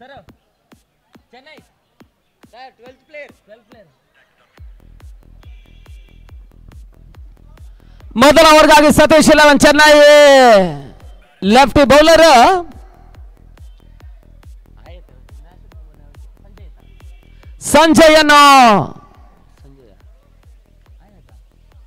Sir Chennai sir twelfth player twelve player ಮೊದಲ ಓವರ್ಗಾಗಿ Satish eleven Chennai left bowler ಆಯ್ತು ಸಂಜೆ ಆಯ್ತಾ ಸಂಜಯನು ಸಂಜೆ ಆಯ್ತಾ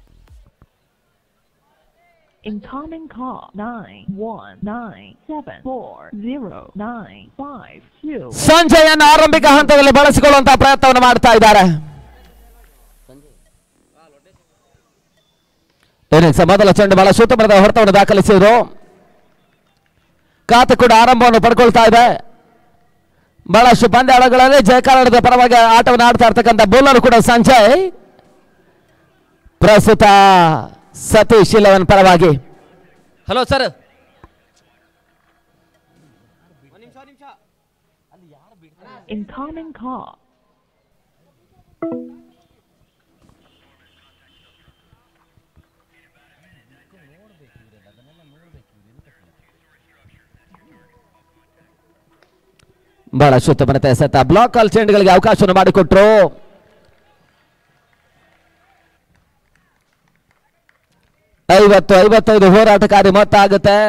Incoming call nine one nine seven four zero nine five two. ಸಂಜಯನ್ ಆರಂಭಿಕ ಹಂತದಲ್ಲಿ ಬಳಸಿಕೊಳ್ಳುವಂತಹ ಪ್ರಯತ್ನವನ್ನು ಮಾಡ್ತಾ ಇದ್ದಾರೆ ಸಂಜೆ ಇನ್ನಿಂಗ್ಸ್ ಮೊದಲ ಚೆಂಡು ಬಹಳ ಸೂತಮರದ ಹೊಡೆತವನ್ನು ದಾಖಲಿಸಿದ್ರು ಖಾತೆ ಕೂಡ ಆರಂಭವನ್ನು ಪಡ್ಕೊಳ್ತಾ ಇದೆ ಬಹಳಷ್ಟು ಪಂದ್ಯಾಳಗಳಲ್ಲಿ ಜಯಕಾರಣದ ಪರವಾಗಿ ಆಟವನ್ನು ಆಡ್ತಾ ಇರ್ತಕ್ಕಂಥ ಬೌಲರ್ ಕೂಡ ಸಂಜಯ್ ಪ್ರಸ್ತುತ ಸತೀಶ್ ಇಲೆವನ್ ಪರವಾಗಿ ಹಲೋ ಸರ್ ಒಂದು ನಿಮಿಷ ನಿಮಿಷ Incoming call ಬಹಳಷ್ಟು ಉತ್ತಮತೆ ಸತ ಬ್ಲಾಕ್ ಕಾಲ್ ಚೆಂಡುಗಳಿಗೆ ಅವಕಾಶವನ್ನು ಮಾಡಿಕೊಟ್ರು ಐವತ್ತು ಐವತ್ತೈದು ಹೋರಾಟಕಾರಿ ಮೊತ್ತ ಆಗುತ್ತೆ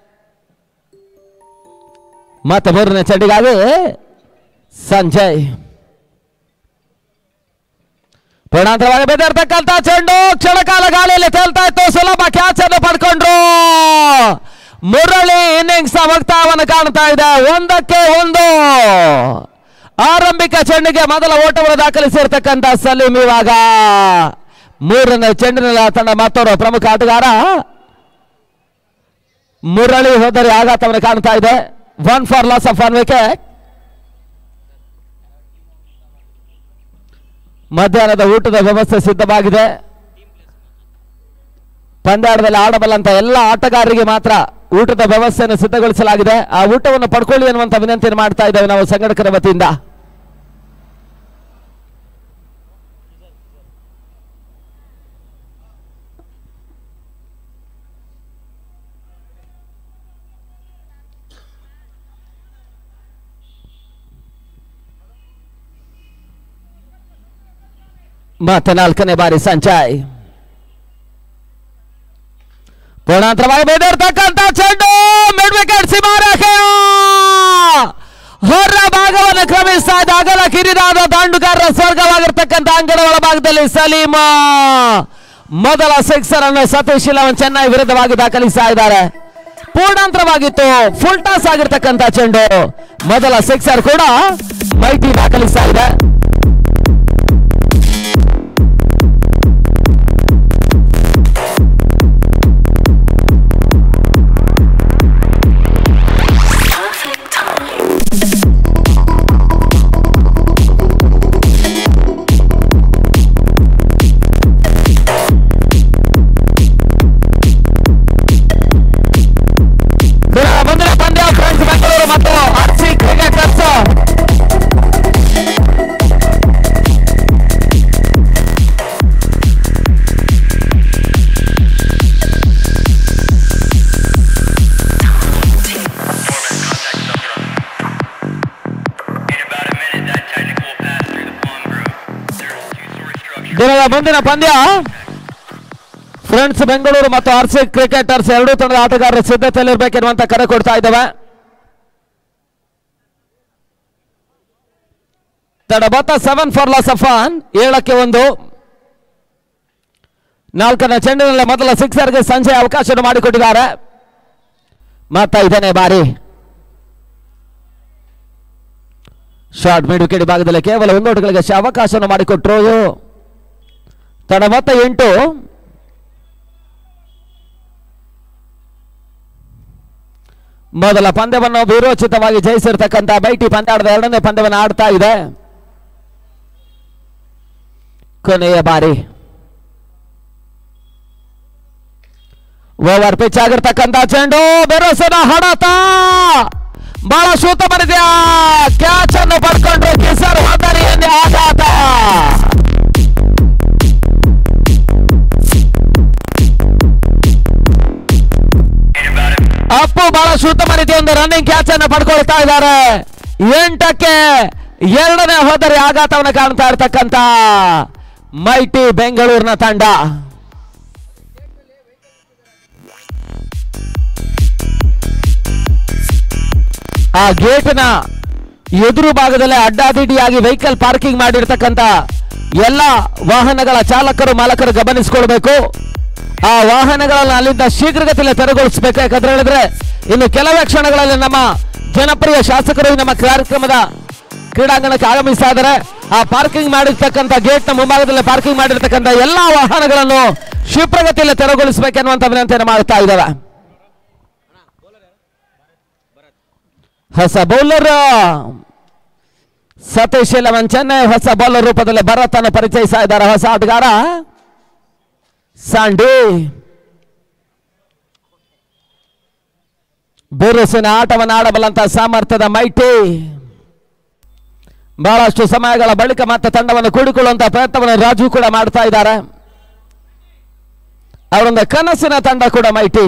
ಮತ್ತೆ ಮೂರನೇ ಚೆಂಡಿಗಾಗಿ ಸಂಜಯ್ ಪರಿಣಾಂತರವಾಗಿ ಬೆದರ್ತಕ್ಕಂಥ ಚೆಂಡು ಕ್ಷಣಕಾಲ ಗಾಳಿಯಲ್ಲಿ ತೇಲ್ತಾ ಇತ್ತು ಸುಲಭ ಕ್ಯಾಚ್ ಅನ್ನು ಪಡ್ಕೊಂಡ್ರು ಮುರಳಿ ಇನ್ನಿಂಗ್ಸ್ ವಕ್ತಾವನ್ನು ಕಾಣ್ತಾ ಇದೆ ಒಂದಕ್ಕೆ ಒಂದು ಆರಂಭಿಕ ಚೆಂಡಿಗೆ ಮೊದಲ ಓಟವನ್ನು ದಾಖಲಿಸಿರ್ತಕ್ಕಂಥ ಸಲೀಂ ಇವಾಗ ಮೂರನೇ ಚೆಂಡಿನಲ್ಲಿ ಆ ತಂಡ ಮತ್ತೋರ್ವ ಪ್ರಮುಖ ಆಟಗಾರ ಮುರಳಿ ಹೋದರೆ ಆಘಾತವನ್ನು ಕಾಣ್ತಾ ಇದೆ one for loss of one wicket ಮಧ್ಯಾಹ್ನದ ಊಟದ ವ್ಯವಸ್ಥೆ ಸಿದ್ಧವಾಗಿದೆ ಪಂದ್ಯಾಟದಲ್ಲಿ ಆಡಬಲ್ಲಂತ ಎಲ್ಲ ಆಟಗಾರರಿಗೆ ಮಾತ್ರ ಊಟದ ವ್ಯವಸ್ಥೆಯನ್ನು ಸಿದ್ಧಗೊಳಿಸಲಾಗಿದೆ ಆ ಊಟವನ್ನು ಪಡ್ಕೊಳ್ಳಿ ಅನ್ನುವಂಥ ವಿನಂತಿಯನ್ನು ಮಾಡ್ತಾ ಇದ್ದೇವೆ ನಾವು ಸಂಘಟಕರ ವತಿಯಿಂದ ಮತ್ತೆ ನಾಲ್ಕನೇ ಬಾರಿ ಸಂಜಯ್ ಪೂರ್ಣಾಂತರವಾಗಿ ಬೆದರ್ತಕ್ಕಂಥ ಚೆಂಡು ಮಿಡ್ ವಿಕೆಟ್ ಸಿಮಾರಕ್ಕೆ ಹೊರ ಭಾಗವನ್ನು ಕ್ರಮಿಸ್ತಾ ಇದೆ ಅಗಲ ಕಿರಿದಾದ ದಾಂಡುಗಾರರ ಸ್ವರ್ಗವಾಗಿರ್ತಕ್ಕಂಥ ಅಂಗಡ ಒಳಭಾಗದಲ್ಲಿ ಸಲೀಮ ಮೊದಲ ಸಿಕ್ಸರ್ ಅನ್ನು ಸತೀಶ್ ಇಲವನ್ ಚೆನ್ನೈ ವಿರುದ್ಧವಾಗಿ ದಾಖಲಿಸ್ತಾ ಇದ್ದಾರೆ ಪೂರ್ಣಾಂತರವಾಗಿತ್ತು ಫುಲ್ ಟಾಸ್ ಆಗಿರ್ತಕ್ಕಂಥ ಚೆಂಡು ಮೊದಲ ಸಿಕ್ಸರ್ ಕೂಡ ಮೈಟಿ ದಾಖಲಿಸ್ತಾ ಇದೆ ದಿನದ ಮುಂದಿನ ಪಂದ್ಯ ಫ್ರೆಂಡ್ಸ್ ಬೆಂಗಳೂರು ಮತ್ತು RC cricketers In about a minute, that technical will pass through the plum group. There's two-story structure. ದಿನದ ಮುಂದಿನ ಪಂದ್ಯ ಫ್ರೆಂಡ್ಸ್ ಬೆಂಗಳೂರು ಮತ್ತು ಆರ್ ಸಿ ಕ್ರಿಕೆಟರ್ಸ್ ಎರಡೂ ತಂಡದ ಆಟಗಾರರು ಸಿದ್ಧತೆಯಲ್ಲಿರ್ಬೇಕೆನ್ನುವಂತ ಕರೆ ಕೊಡ್ತಾ ಇದ್ದೇವೆ ತಡ ಮೊತ್ತ seven for loss of one ಏಳಕ್ಕೆ ಒಂದು ನಾಲ್ಕನೇ ಚೆಂಡಿನಲ್ಲಿ ಮೊದಲ ಸಿಕ್ಸರ್ಗೆ ಸಂಜೆ ಅವಕಾಶವನ್ನು ಮಾಡಿಕೊಟ್ಟಿದ್ದಾರೆ ಮತ್ತ ಐದನೇ ಬಾರಿ ಶಾರ್ಟ್ ಮಿಡ್ ವಿಕೆಟ್ ಭಾಗದಲ್ಲಿ ಕೇವಲ ಒಂದು ಓಟಗಳಿಗೆ ಶ- ಅವಕಾಶವನ್ನು ಮಾಡಿಕೊಟ್ರು ತಡ ಮೊತ್ತ ಎಂಟು ಮೊದಲ ಪಂದ್ಯವನ್ನು ವೀರೋಚಿತವಾಗಿ ಜಯಿಸಿರ್ತಕ್ಕಂಥ ಬೈಟಿ ಪಂದ್ಯಾಟದ ಎರಡನೇ ಪಂದ್ಯವನ್ನು ಆಡ್ತಾ ಇದೆ ಕೊನೆಯ ಬಾರಿ ಓವರ್ ಪಿಚ್ ಆಗಿರ್ತಕ್ಕಂಥ ಚೆಂಡು ಬೆರಸನ ಹೊಡೆತ ಬಹಳ ಶೂತ ಬರಿದ್ಯ ಕ್ಯಾಚ್ ಅನ್ನು ಪಡ್ಕೊಂಡ್ರು ಕಿಸರ್ ಹೋದರಿಯಲ್ಲಿ ಆಘಾತ In about a ಅಪ್ಪು ಬಹಳ ಶೂತ ರೀತಿಯ ಒಂದು ರನ್ನಿಂಗ್ ಕ್ಯಾಚ್ ಅನ್ನು ಪಡ್ಕೊಳ್ತಾ ಇದ್ದಾರೆ ಎಂಟಕ್ಕೆ ಎರಡನೇ ಹೋದರೆ ಆಘಾತವನ್ನು ಕಾಣ್ತಾ ಇರ್ತಕ್ಕಂಥ ಮೈಟಿ ಬೆಂಗಳೂರಿನ ತಂಡ ಆ ಗೇಟ್ನ ಎದುರು ಭಾಗದಲ್ಲೇ ಅಡ್ಡಾದಿಡ್ಡಿಯಾಗಿ ವೆಹಿಕಲ್ ಪಾರ್ಕಿಂಗ್ ಮಾಡಿರ್ತಕ್ಕಂಥ ಎಲ್ಲ ವಾಹನಗಳ ಚಾಲಕರು ಮಾಲಕರು ಗಮನಿಸಿಕೊಳ್ಬೇಕು ಆ ವಾಹನಗಳನ್ನು ಅಲ್ಲಿಂದ ಶೀಘ್ರಗತಿಯಲ್ಲಿ ತೆರವುಗೊಳಿಸಬೇಕು ಯಾಕಂದ್ರೆ ಹೇಳಿದ್ರೆ ಇನ್ನು ಕೆಲವೇ ಕ್ಷಣಗಳಲ್ಲಿ ನಮ್ಮ ಜನಪ್ರಿಯ ಶಾಸಕರು ಈ ನಮ್ಮ ಕಾರ್ಯಕ್ರಮದ ಕ್ರೀಡಾಂಗಣಕ್ಕೆ ಆಗಮಿಸ್ತಾ ಇದ್ದಾರೆ ಆ ಪಾರ್ಕಿಂಗ್ ಮಾಡಿರ್ತಕ್ಕಂಥ ಗೇಟ್ ನ ಮುಂಭಾಗದಲ್ಲಿ ಪಾರ್ಕಿಂಗ್ ಮಾಡಿರ್ತಕ್ಕಂಥ ಎಲ್ಲಾ ವಾಹನಗಳನ್ನು ಕ್ಷಿಪ್ರಗತಿಯಲ್ಲಿ ತೆರವುಗೊಳಿಸಬೇಕೆನ್ನುವಂತ ವಿನಂತಿಯನ್ನು ಮಾಡ್ತಾ ಇದ್ದಾವೆ ಹೊಸ ಬೌಲರ್ ಸತೀಶ್ ಇಲೆವನ್ ಚೆನ್ನೈ ಹೊಸ ಬೌಲರ್ ರೂಪದಲ್ಲಿ ಭರತನ್ನು ಪರಿಚಯಿಸ್ತಾ ಇದ್ದಾರೆ ಹೊಸ ಆಟಗಾರ ಸಾಂಡಿ ಬಿರುಸಿನ ಆಟವನ್ನು ಆಡಬಲ್ಲಂತ ಸಾಮರ್ಥ್ಯದ ಮೈಟಿ ಬಹಳಷ್ಟು ಸಮಯಗಳ ಬಳಿಕ ಮತ್ತೆ ತಂಡವನ್ನು ಕೂಡಿಕೊಳ್ಳುವಂತಹ ಪ್ರಯತ್ನವನ್ನು ರಾಜು ಕೂಡ ಮಾಡ್ತಾ ಇದ್ದಾರೆ ಅವರೊಂದು ಕನಸಿನ ತಂಡ ಕೂಡ ಮೈಟಿ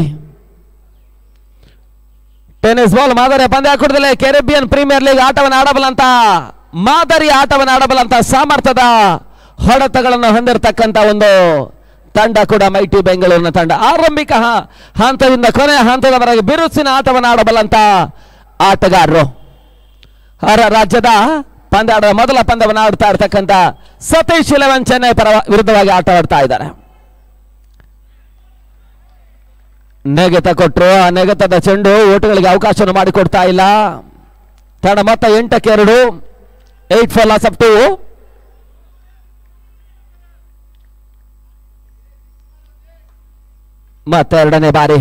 ಟೆನ್ನಿಸ್ ಬಾಲ್ ಮಾದರಿಯ ಪಂದ್ಯಾಕೂಟದಲ್ಲಿ ಕೆರೆಬಿಯನ್ ಪ್ರೀಮಿಯರ್ ಲೀಗ್ ಆಟವನ್ನು ಆಡಬಲ್ಲಂತ ಮಾದರಿ ಆಟವನ್ನು ಆಡಬಲ್ಲಂತ ಸಾಮರ್ಥ್ಯದ ಹೊಡೆತಗಳನ್ನು ಹೊಂದಿರತಕ್ಕಂತ ಒಂದು ತಂಡ ಕೂಡ ಮೈಟಿ ಬೆಂಗಳೂರಿನ ತಂಡ ಆರಂಭಿಕ ಹ- ಹಂತದಿಂದ ಕೊನೆಯ ಹಂತದವರೆಗೆ ಬಿರುಸಿನ ಆಟವನ್ನು ಆಡಬಲ್ಲಂತ ಆಟಗಾರರು ಹೊರ ರಾಜ್ಯದ ಪಂದ್ಯಾಟದ ಮೊದಲ ಪಂದ್ಯವನ್ನು ಆಡ್ತಾ ಇರ್ತಕ್ಕಂಥ ಸತೀಶ್ ಇಲೆವನ್ ಚೆನ್ನೈ ಪರ ವಿರುದ್ಧವಾಗಿ ಆಟ ಆಡ್ತಾ ಇದ್ದಾರೆ ನೆಗೆತ ಕೊಟ್ಟರು ಆ ನೆಗೆತದ ಚೆಂಡು ಓಟುಗಳಿಗೆ ಅವಕಾಶವನ್ನು ಮಾಡಿಕೊಡ್ತಾ ಇಲ್ಲ ತಂಡ ಮೊತ್ತ ಎಂಟಕ್ಕೆ ಎರಡು eight for loss of two ಮತ್ತೆ ಎರಡನೇ ಬಾರಿ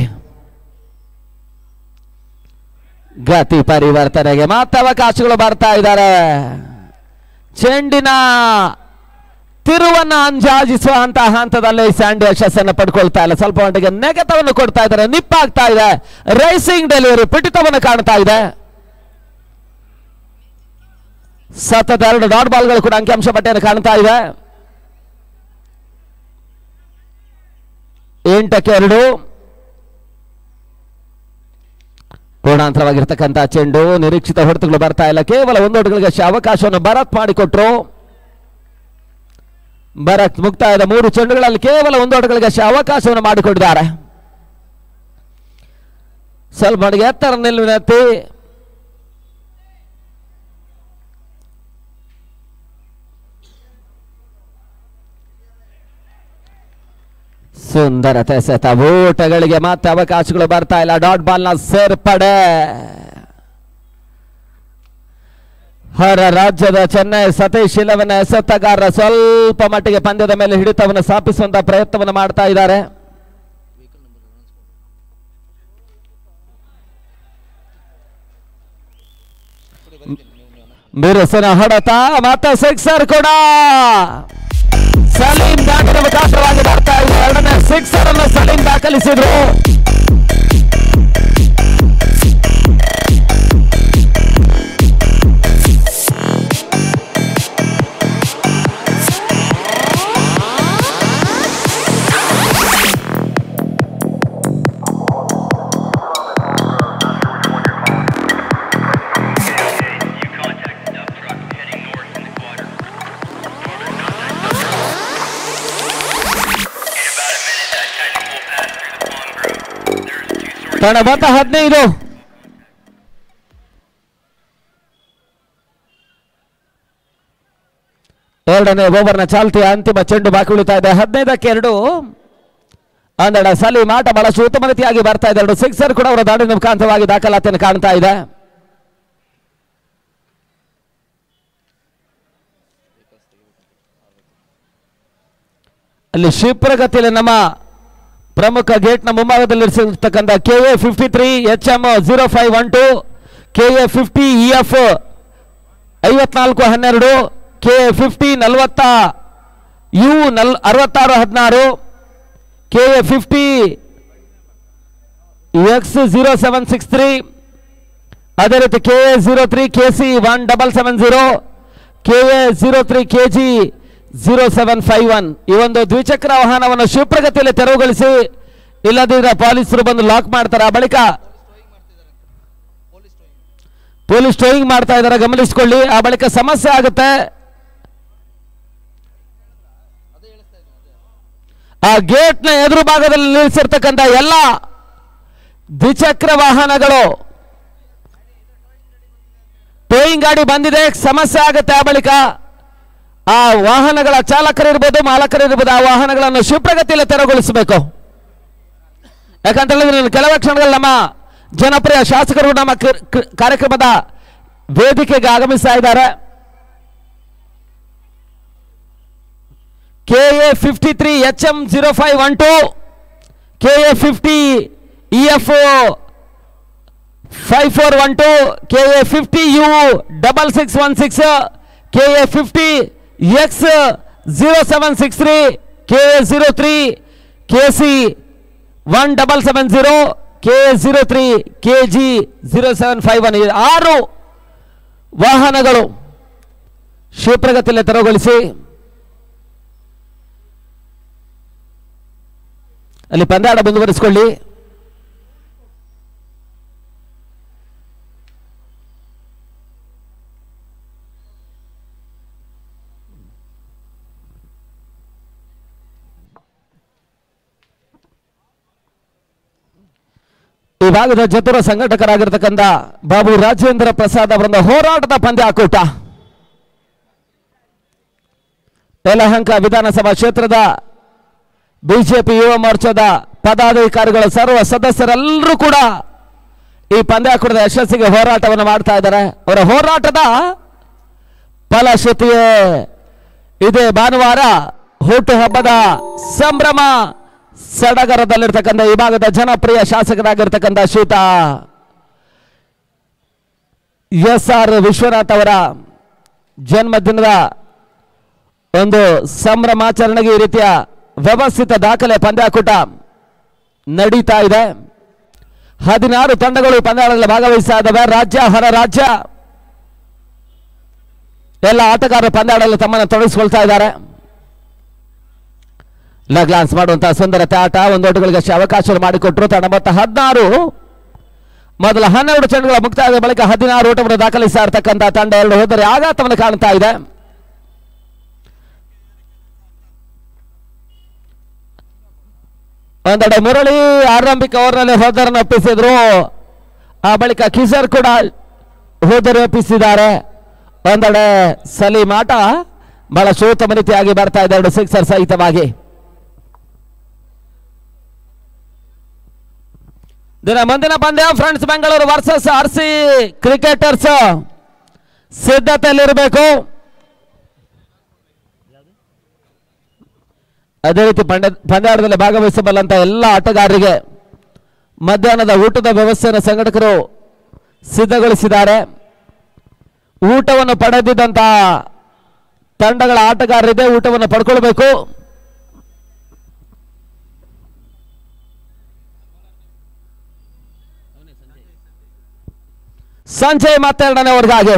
ಗತಿ ಪರಿವರ್ತನೆಗೆ ಮತ್ತೆ ಅವಕಾಶಗಳು ಬರ್ತಾ ಇದ್ದಾರೆ ಚೆಂಡಿನ ತಿರುವನ್ನ ಅಂಜಾಜಿಸುವ ಅಂತ ಹಂತದಲ್ಲಿ ಸ್ಯಾಂಡಿ ಯಶಸ್ಸನ್ನು ಪಡ್ಕೊಳ್ತಾ ಇಲ್ಲ ಸ್ವಲ್ಪ ಮಟ್ಟಿಗೆ ನೆಗೆತವನ್ನು ಕೊಡ್ತಾ ಇದ್ದಾರೆ ನಿಪ್ಪಾಗ್ತಾ ಇದೆ ರೈಸಿಂಗ್ ಡೆಲಿವರಿ ಪಿಟಿತವನ್ನು ಕಾಣ್ತಾ ಇದೆ ಸತತ ಎರಡು ಡಾಟ್ ಬಾಲ್ಗಳು ಕೂಡ ಅಂಕಿಅಂಶ ಪಟ್ಟಿಯನ್ನು ಕಾಣ್ತಾ ಇದೆ ಎಂಟಕ್ಕೆ ಎರಡು ಪೂರ್ಣಾಂತರವಾಗಿರ್ತಕ್ಕಂಥ ಚೆಂಡು ನಿರೀಕ್ಷಿತ ಹೊಡೆತಗಳು ಬರ್ತಾ ಇಲ್ಲ ಕೇವಲ ಒಂದು ಓಟಗಳಿಗೆ ಅಷ್ಟೇ ಅವಕಾಶವನ್ನು ಭರತ್ ಮಾಡಿಕೊಟ್ರು ಭರತ್ ಮುಕ್ತಾಯದ ಮೂರು ಚೆಂಡುಗಳಲ್ಲಿ ಕೇವಲ ಒಂದು ಓಟಗಳಿಗೆ ಅಷ್ಟೇ ಅವಕಾಶವನ್ನು ಮಾಡಿಕೊಟ್ಟಿದ್ದಾರೆ ಸ್ವಲ್ಪ ಮಟ್ಟಿಗೆ ಎತ್ತರ ನಿಲುವಿನೆತ್ತಿ ಸುಂದರತೆ ಸೆತ ಊಟಗಳಿಗೆ ಮತ್ತೆ ಅವಕಾಶಗಳು ಬರ್ತಾ ಇಲ್ಲ ಡಾಟ್ ಬಾಲ್ನ ಸೇರ್ಪಡೆ ಹೊರ ರಾಜ್ಯದ ಚೆನ್ನೈ ಸತೀಶ್ ಇಲೆವನ್ ಎಸೆತಗಾರರ ಸ್ವಲ್ಪ ಮಟ್ಟಿಗೆ ಪಂದ್ಯದ ಮೇಲೆ ಹಿಡಿತವನ್ನು ಸ್ಥಾಪಿಸುವಂತ ಪ್ರಯತ್ನವನ್ನು ಮಾಡ್ತಾ ಇದ್ದಾರೆ ಬಿರುಸಿನ ಹೊಡೆತ ಮತ್ತೆ ಸಿಕ್ಸರ್ ಕೂಡ ಸಲೀಂ ದಾಖಲೆ ಅವಕಾಶವಾಗಿ ಬರ್ತಾ ಇದೆ ಎರಡನೇ ಸಿಕ್ಸರ್ ಅನ್ನು Salim ದಾಖಲಿಸಿದ್ರು You contact the dump truck heading north in the quadrant. In about a minute, that Titan will pass through the palm grove. There's two sources. ತಡ ಮೊತ್ತ ಹದಿನೈದು ಎರಡನೇ ಓವರ್ನ ಚಾಲ್ತಿಯ ಅಂತಿಮ ಚೆಂಡು ಬಾಕಿ ಉಳಿತಾ ಇದೆ ಹದಿನೈದಕ್ಕೆ ಎರಡು ಅಂದಡ ಸಲೀಂ ಆಟ ಬಹಳಷ್ಟು ಉತ್ತಮ ರೀತಿಯಾಗಿ ಬರ್ತಾ ಇದೆ ಎರಡು ಸಿಕ್ಸರ್ ಕೂಡ ಅವರ ದಾಳಿನ ಮುಖಾಂತರವಾಗಿ ದಾಖಲಾತಿಯನ್ನು ಕಾಣ್ತಾ ಇದೆ ಅಲ್ಲಿ ಕ್ಷಿಪ್ರಗತಿಯಲ್ಲಿ ನಮ್ಮ ಪ್ರಮುಖ ಗೇಟ್ನ ಮುಂಭಾಗದಲ್ಲಿ ಇರಿಸಿರ್ತಕ್ಕಂಥ K A fifty three H M zero five one two K A fifty E F ಐವತ್ನಾಲ್ಕು ಹನ್ನೆರಡು ಕೆ ಎ ಫಿಫ್ಟಿ ನಲವತ್ತ ಯು ನಲ್ ಅರವತ್ತಾರು ಹದಿನಾರು K A fifty X zero seven six three ಅದೇ ರೀತಿ K A zero three K C one double seven zero K A zero three K G zero seven five one ಈ ಒಂದು ದ್ವಿಚಕ್ರ ವಾಹನವನ್ನು ಶಿವಪ್ರಗತಿಯಲ್ಲಿ ತೆರವುಗೊಳಿಸಿ ಇಲ್ಲದಿದ್ರೆ ಪೊಲೀಸರು ಬಂದು ಲಾಕ್ ಮಾಡ್ತಾರೆ ಆ ಬಳಿಕ ಪೊಲೀಸ್ ಟೋಯಿಂಗ್ ಮಾಡ್ತಾ ಇದ್ದಾರೆ ಗಮನಿಸಿಕೊಳ್ಳಿ ಆ ಬಳಿಕ ಸಮಸ್ಯೆ ಆಗುತ್ತೆ ಆ ಗೇಟ್ನ ಎದುರು ಭಾಗದಲ್ಲಿ ನಿಲ್ಲಿಸಿರ್ತಕ್ಕಂಥ ಎಲ್ಲ ದ್ವಿಚಕ್ರ ವಾಹನಗಳು ಟೋಯಿಂಗ್ ಗಾಡಿ ಬಂದಿದೆ ಸಮಸ್ಯೆ ಆಗುತ್ತೆ ಆ ಬಳಿಕ ಆ ವಾಹನಗಳ ಚಾಲಕರಿರ್ಬೋದು ಮಾಲಕರಿರ್ಬೋದು ಆ ವಾಹನಗಳನ್ನು ಶಿವಪ್ರಗತಿಯಲ್ಲಿ ತೆರವುಗೊಳಿಸಬೇಕು ಯಾಕಂತ ಹೇಳಿದ್ರೆ ಇನ್ನು ಕೆಲವೇ ಕ್ಷಣಗಳಲ್ಲಿ ನಮ್ಮ ಜನಪ್ರಿಯ ಶಾಸಕರು ನಮ್ಮ ಕ- ಕ- ಕಾರ್ಯಕ್ರಮದ ವೇದಿಕೆಗೆ ಆಗಮಿಸ್ತಾ ಇದ್ದಾರೆ K A fifty three H M zero five one two K A fifty E F five four one two K A fifty U double six one six K A fifty X zero seven six three K A zero three K C one double seven zero K A zero three K G zero seven five one ಆರು ವಾಹನಗಳು ಶಿವಪ್ರಗತಿಯಲ್ಲಿ ತೆರವುಗೊಳಿಸಿ ಅಲ್ಲಿ ಪಂದ್ಯಾಟ ಮುಂದುವರಿಸಿಕೊಳ್ಳಿ ಈ ಭಾಗದ ಚತುರ ಸಂಘಟಕರಾಗಿರ್ತಕ್ಕಂಥ ಬಾಬು ರಾಜೇಂದ್ರ ಪ್ರಸಾದ್ ಅವರೊಂದು ಹೋರಾಟದ ಪಂದ್ಯಾಕೂಟ ಯಲಹಂಕ ವಿಧಾನಸಭಾ ಕ್ಷೇತ್ರದ ಬಿಜೆಪಿ ಯುವ ಮೋರ್ಚಾದ ಪದಾಧಿಕಾರಿಗಳು ಸರ್ವ ಸದಸ್ಯರೆಲ್ಲರೂ ಕೂಡ ಈ ಪಂದ್ಯಾಕೂಟದ ಯಶಸ್ಸಿಗೆ ಹೋರಾಟವನ್ನು ಮಾಡ್ತಾ ಇದ್ದಾರೆ ಅವರ ಹೋರಾಟದ ಫಲಶ್ರುತಿಯೇ ಇದೇ ಭಾನುವಾರ ಹುಟ್ಟುಹಬ್ಬದ ಸಂಭ್ರಮ ಸಡಗರದಲ್ಲಿರ್ತಕ್ಕಂಥ ಈ ಭಾಗದ ಜನಪ್ರಿಯ ಶಾಸಕರಾಗಿರ್ತಕ್ಕಂಥ ಶ್ರೀತ ಎಸ್ ಆರ್ ವಿಶ್ವನಾಥ್ ಅವರ ಜನ್ಮದಿನದ ಒಂದು ಸಂಭ್ರಮಾಚರಣೆಗೆ ಈ ರೀತಿಯ ವ್ಯವಸ್ಥಿತ ದಾಖಲೆ ಪಂದ್ಯಾಕೂಟ ನಡೀತಾ ಇದೆ ಹದಿನಾರು ತಂಡಗಳು ಈ ಪಂದ್ಯಾಟದಲ್ಲಿ ಭಾಗವಹಿಸ್ತಾ ಇದ್ದಾವೆ ರಾಜ್ಯ ಹೊರ ರಾಜ್ಯ ಎಲ್ಲ ಆಟಗಾರರು ಪಂದ್ಯಾಟದಲ್ಲಿ ತಮ್ಮನ್ನು ತೊಡಗಿಸಿಕೊಳ್ತಾ ಇದ್ದಾರೆ ಗ್ಲಾನ್ಸ್ ಮಾಡುವಂತಹ ಸುಂದರತೆ ಆಟ ಒಂದು ಓಟುಗಳಿಗಷ್ಟೇ ಅವಕಾಶ ಮಾಡಿಕೊಟ್ರು ತಂಡ ಮೊತ್ತ ಹದಿನಾರು ಮೊದಲ ಹನ್ನೆರಡು ಚೆಂಡುಗಳ ಮುಕ್ತಾಯದ ಬಳಿಕ ಹದಿನಾರು ಓಟವನ್ನು ದಾಖಲಿಸ್ತಾ ಇರತಕ್ಕಂಥ ತಂಡ ಎರಡು ಹೋದರೆ ಆಘಾತವನ್ನು ಕಾಣ್ತಾ ಇದೆ ಒಂದೆಡೆ ಮುರಳಿ ಆರಂಭಿಕ ಓವರ್ನಲ್ಲಿ ಹೋದರನ್ನು ಒಪ್ಪಿಸಿದ್ರು ಆ ಬಳಿಕ ಕಿಶೋರ್ ಕೂಡ ಹೋದರು ಒಪ್ಪಿಸಿದ್ದಾರೆ ಒಂದೆಡೆ ಸಲೀಂ ಆಟ ಬಹಳ ಶೋತಮ ರೀತಿಯಾಗಿ ಬರ್ತಾ ಇದೆ ಎರಡು ಸಿಕ್ಸರ್ ಸಹಿತವಾಗಿ ದಿನ ಮುಂದಿನ ಪಂದ್ಯ friends Bengaluru versus R C cricketers ಸಿದ್ಧತೆಯಲ್ಲಿರಬೇಕು ಅದೇ ರೀತಿ ಪಂದ್ಯ ಪಂದ್ಯಾಟದಲ್ಲಿ ಭಾಗವಹಿಸಬಲ್ಲಂತ ಎಲ್ಲ ಆಟಗಾರರಿಗೆ ಮಧ್ಯಾಹ್ನದ ಊಟದ ವ್ಯವಸ್ಥೆಯನ್ನು ಸಂಘಟಕರು ಸಿದ್ಧಗೊಳಿಸಿದ್ದಾರೆ ಊಟವನ್ನು ಪಡೆದಿದ್ದಂಥ ತಂಡಗಳ ಆಟಗಾರರಿದೆ ಊಟವನ್ನು ಪಡ್ಕೊಳ್ಬೇಕು ಸಂಜಯ್ ಮತ್ತೆರಡನೇ ವರ್ಗಾಗೆ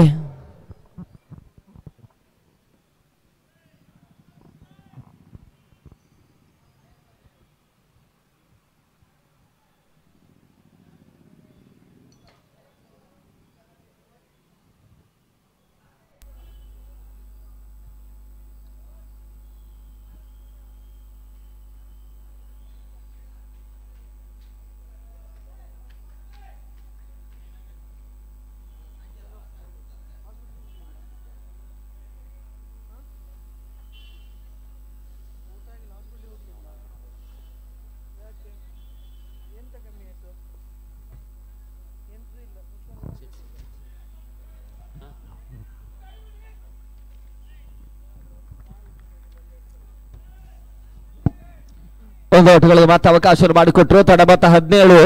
ಒಂದು ಓಟಗಳಿಗೆ ಮತ್ತೆ ಅವಕಾಶ ಮಾಡಿಕೊಟ್ರು ತಡ ಮೊತ್ತ ಹದಿನೇಳು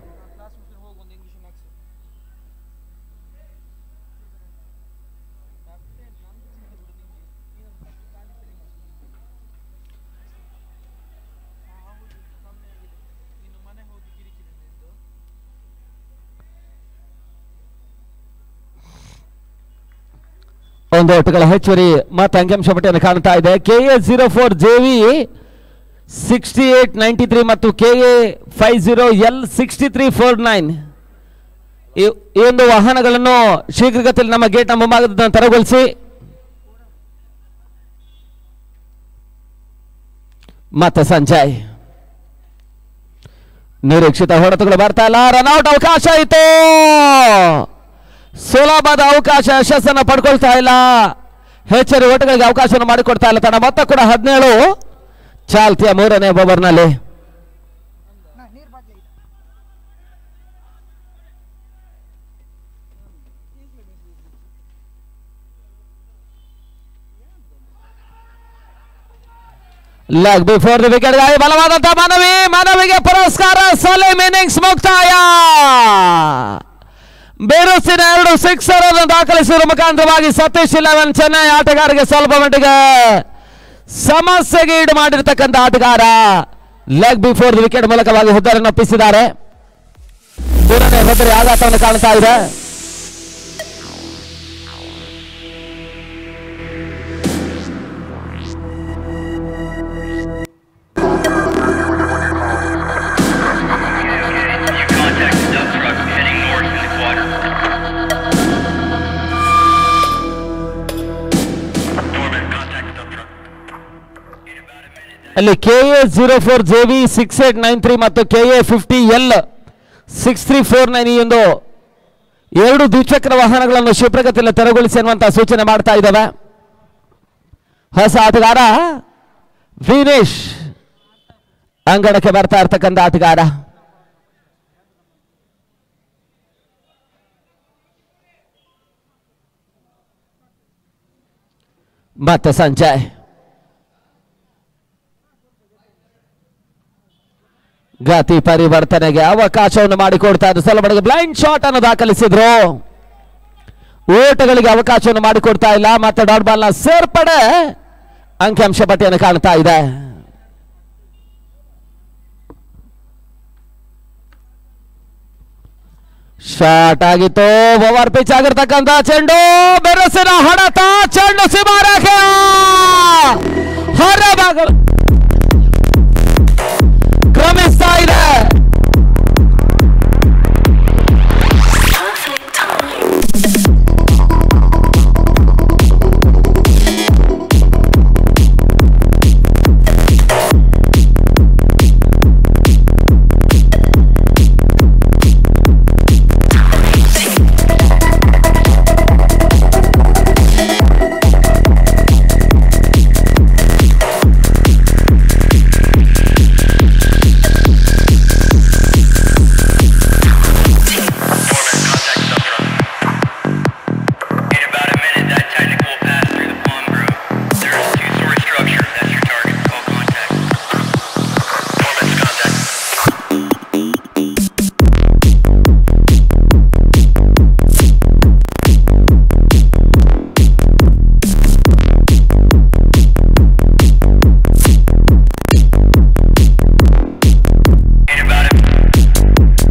ಒಂದು ಓಟಗಳ ಹೆಚ್ಚುವರಿ ಮತ್ತೆ ಅಂಕಿಅಂಶ ಪಟ್ಟಿಯನ್ನು ಕಾಣ್ತಾ ಇದೆ K A zero four J V sixty eight ninety three ಮತ್ತು K A five zero L sixty three four nine ಈ ಈ ಒಂದು ವಾಹನಗಳನ್ನು ಶೀಘ್ರಗತಿಯಲ್ಲಿ ನಮ್ಮ ಗೇಟ್ನ ಮುಂಭಾಗದ ತೆರವುಗೊಳಿಸಿ ಮತ್ತೆ ಸಂಜಯ್ ನಿರೀಕ್ಷಿತ ಹೊಡೆತಗಳು ಬರ್ತಾ ಇಲ್ಲ ರನ್ಔಟ್ ಅವಕಾಶ ಇತ್ತು ಸುಲಭದ ಅವಕಾಶ ಯಶಸ್ಸನ್ನು ಪಡ್ಕೊಳ್ತಾ ಇಲ್ಲ ಹೆಚ್ಚರಿ ಓಟಗಳಿಗೆ ಅವಕಾಶವನ್ನು ಮಾಡಿಕೊಡ್ತಾ ಇಲ್ಲ ತನ್ನ ಮೊತ್ತ ಕೂಡ ಹದಿನೇಳು ಚಾಲ್ತಿಯ ಮೂರನೇ ಓವರ್ನಲ್ಲಿ ಲೆಗ್ ಬಿಫೋರ್ ದಿ ವಿಕೆಟ್ ಗಾಗಿ ಬಲವಾದಂತಹ ಮಾನವಿ ಮಾನವಿಗೆ ಪುರಸ್ಕಾರ ಸಲೀಂ ಇನ್ನಿಂಗ್ಸ್ ಮುಕ್ತಾಯ ಬೇರುಸಿನ ಎರಡು ಸಿಕ್ಸರ್ ಅನ್ನು ದಾಖಲಿಸುವ ಮುಖಾಂತರವಾಗಿ ಸತೀಶ್ ಇಲೆವೆನ್ ಚೆನ್ನೈ ಆಟಗಾರರಿಗೆ ಸ್ವಲ್ಪ ಮಟ್ಟಿಗೆ ಸಮಸ್ಯೆಗೆ ಈಡು ಮಾಡಿರ್ತಕ್ಕಂಥ ಆಟಗಾರ ಲೆಗ್ ಬಿಫೋರ್ ದಿ ವಿಕೆಟ್ ಮೂಲಕವಾಗಿ ಹುದ್ದರನ್ನು ಒಪ್ಪಿಸಿದ್ದಾರೆ ಮೂರನೇ ಹುದ್ದರಿ ಆಘಾತವನ್ನು ಕಾಣ್ತಾ ಇದೆ You contact the dump truck heading north in the quadrant. Foreman, contact the dump truck. In about a minute, ಅಲ್ಲಿ K A zero four J V six eight nine three ಮತ್ತು K A fifty L six three four nine ಈ ಒಂದು ಎರಡು ದ್ವಿಚಕ್ರ ವಾಹನಗಳನ್ನು ಶಿವಪ್ರಗತಿಯಲ್ಲಿ ತೆರವುಗೊಳಿಸಿ ಅನ್ನುವಂಥ ಸೂಚನೆ ಮಾಡ್ತಾ ಇದ್ದಾವೆ ಹೊಸ ಆಟಗಾರ ವೀನೇಶ್ ಅಂಗಡಕ್ಕೆ ಬರ್ತಾ ಇರ್ತಕ್ಕಂಥ ಆಟಗಾರ ಮತ್ತೆ ಸಂಜಯ್ ಗತಿ ಪರಿವರ್ತನೆಗೆ ಅವಕಾಶವನ್ನು ಮಾಡಿಕೊಡ್ತಾ ಇದ್ರು ಸಲಬಡಿಗೆ ಬ್ಲೈಂಡ್ ಶಾಟ್ ಅನ್ನು ದಾಖಲಿಸಿದ್ರು ಓಟಗಳಿಗೆ ಅವಕಾಶವನ್ನು ಮಾಡಿಕೊಡ್ತಾ ಇಲ್ಲ ಮತ್ತೆ ಡಾಟ್ ಬಾಲ್ ನ ಸೇರ್ಪಡೆ ಅಂಕಿಅಂಶ ಪಟ್ಟಿಯನ್ನು ಕಾಣ್ತಾ ಇದೆ ಶಾಟ್ ಆಗಿತ್ತು ಓವರ್ ಪಿಚ್ ಆಗಿರ್ತಕ್ಕಂಥ ಚೆಂಡು ಬೆರಸಿನ ಹೊಡೆತ ಚೆಂಡು ಸಿಮಾರಕ್ಕೆ ಹೊರಭಾಗ ಕ್ರಮಿಸ್ತಾ ಇದೆ in about a minute, that technical will pass through the palm groove. There's a two-story structure. That's your target. Call contact. Foreman's contact. In about a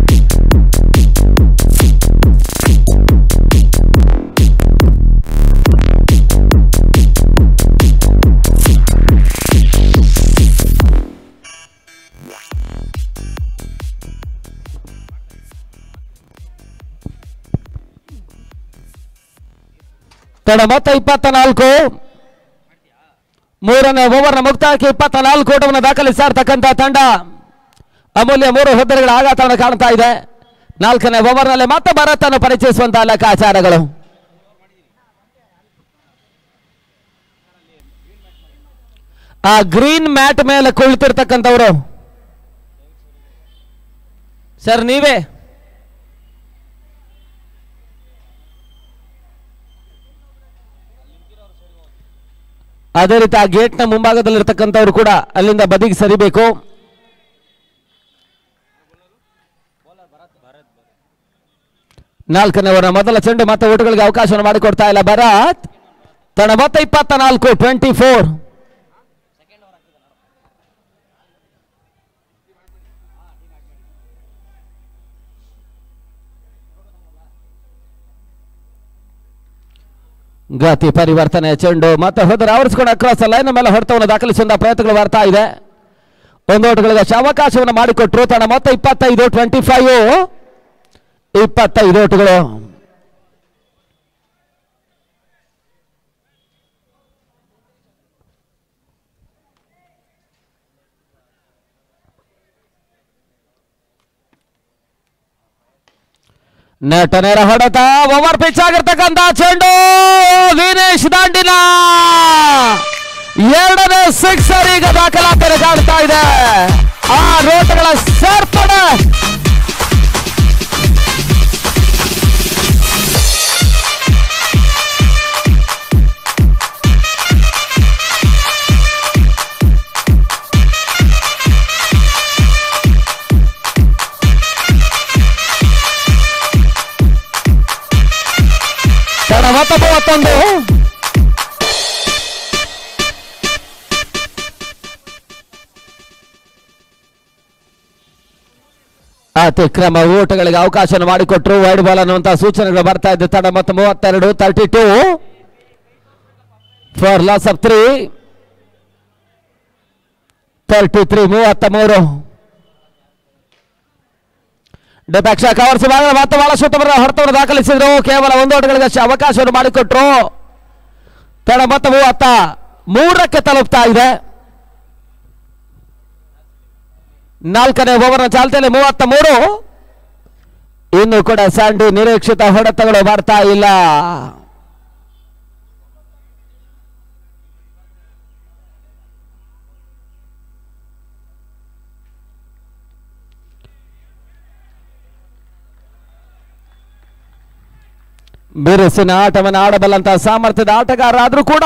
ತಡ ಮೊತ್ತ ಇಪ್ಪತ್ತ ನಾಲ್ಕು ಮೂರನೇ ಓವರ್ನ ಮುಕ್ತಾಯಕ್ಕೆ ಇಪ್ಪತ್ತ ನಾಲ್ಕು ಓಟವನ್ನು ದಾಖಲಿಸ್ತಾ ಇರ್ತಕ್ಕಂಥ ತಂಡ ಅಮೂಲ್ಯ ಮೂರು ಹುದ್ದರಿಗಳ ಆಘಾತವನ್ನು ಕಾಣ್ತಾ ಇದೆ ನಾಲ್ಕನೇ ಓವರ್ನಲ್ಲಿ ಮತ್ತೆ ಭಾರತನ್ನು ಪರಿಚಯಿಸುವಂತಹ ಲೆಕ್ಕಾಚಾರಗಳು ಆ ಗ್ರೀನ್ ಮ್ಯಾಟ್ ಮೇಲೆ ಕುಳಿತಿರ್ತಕ್ಕಂಥವ್ರು ಸರ್ ನೀವೇ ಅದೇ ರೀತಿ ಆ ಗೇಟ್ನ ಮುಂಭಾಗದಲ್ಲಿರ್ತಕ್ಕಂಥವ್ರು ಕೂಡ ಅಲ್ಲಿಂದ ಬದಿಗೆ ಸರಿಬೇಕು ನಾಲ್ಕನೇ ಓವರ್ನ ಮೊದಲ ಚೆಂಡು ಮತ್ತೆ ಓಟುಗಳಿಗೆ ಅವಕಾಶವನ್ನು ಮಾಡಿಕೊಡ್ತಾ ಇಲ್ಲ ಭರತ್ ತನ್ನ ಮೊತ್ತ ಇಪ್ಪತ್ತ ನಾಲ್ಕು ಟ್ವೆಂಟಿ ಫೋರ್ ಗತಿ ಪರಿವರ್ತನೆ ಚೆಂಡು ಮತ್ತೆ ಹೋದರೆ ಆವರಿಸಿಕೊಂಡು ಅಕ್ರಾಸ್ ಲೈನ್ ಮೇಲೆ ಹೊಡೆತವನ್ನು ದಾಖಲಿಸುವಂತಹ ಪ್ರಯತ್ನಗಳು ಬರ್ತಾ ಇದೆ ಒಂದು ಓಟಗಳಿಗೆ ಅವಕಾಶವನ್ನು ಮಾಡಿಕೊಟ್ರು ತನ್ನ ಮೊತ್ತ ಇಪ್ಪತ್ತೈದು ಟ್ವೆಂಟಿ ಫೈವ್ ಇಪ್ಪತ್ತೈದು ಓಟುಗಳು ನೆಟ ನೇರ ಹೊಡೆತ ಓವರ್ ಪಿಚ್ ಆಗಿರ್ತಕ್ಕಂಥ ಚೆಂಡು ವಿನೇಶ್ ದಾಂಡಿನ ಎರಡನೇ ಸಿಕ್ಸರ್ ಈಗ ದಾಖಲಾತಿಯನ್ನು ಕಾಣ್ತಾ ಇದೆ ಆ ರೋಟಗಳ ಸೇರ್ಪಡೆ ತಡ ಹೊತ್ತ ಮೂವತ್ತೊಂದು ಅತಿಕ್ರಮ ಓಟಗಳಿಗೆ ಅವಕಾಶ ಮಾಡಿಕೊಟ್ರು ವೈಡ್ ಬಾಲ್ ಅನ್ನುವಂತಹ ಸೂಚನೆಗಳು ಬರ್ತಾ ಇದ್ದ ತಡ ಮತ್ತು ಮೂವತ್ತೆರಡು thirty two for loss of three thirty three ಮೂವತ್ತ ಮೂರು ಡಿಪಕ್ಷ ಕವರ್ಸ್ ಭಾಗದ ಮತ್ತೆ ಬಹಳ ಸುತ್ತಮರ ಹೊರತವನ್ನು ದಾಖಲಿಸಿದ್ರು ಕೇವಲ ಒಂದು ಓಟಗಳಿಗಷ್ಟೇ ಅವಕಾಶವನ್ನು ಮಾಡಿಕೊಟ್ರು ತಡ ಮೊತ್ತ ಮೂವತ್ತ ಮೂರಕ್ಕೆ ತಲುಪ್ತಾ ಇದೆ ನಾಲ್ಕನೇ ಓವರ್ನ ಚಾಲ್ತಿಯಲ್ಲಿ ಮೂವತ್ತ ಮೂರು ಇನ್ನು ಕೂಡ ಸ್ಯಾಂಡಿ ನಿರೀಕ್ಷಿತ ಹೊಡೆತಗಳು ಬರ್ತಾ ಇಲ್ಲ ಬಿರುಸಿನ ಆಟವನ್ನು ಆಡಬಲ್ಲಂತಹ ಸಾಮರ್ಥ್ಯದ ಆಟಗಾರರಾದ್ರೂ ಕೂಡ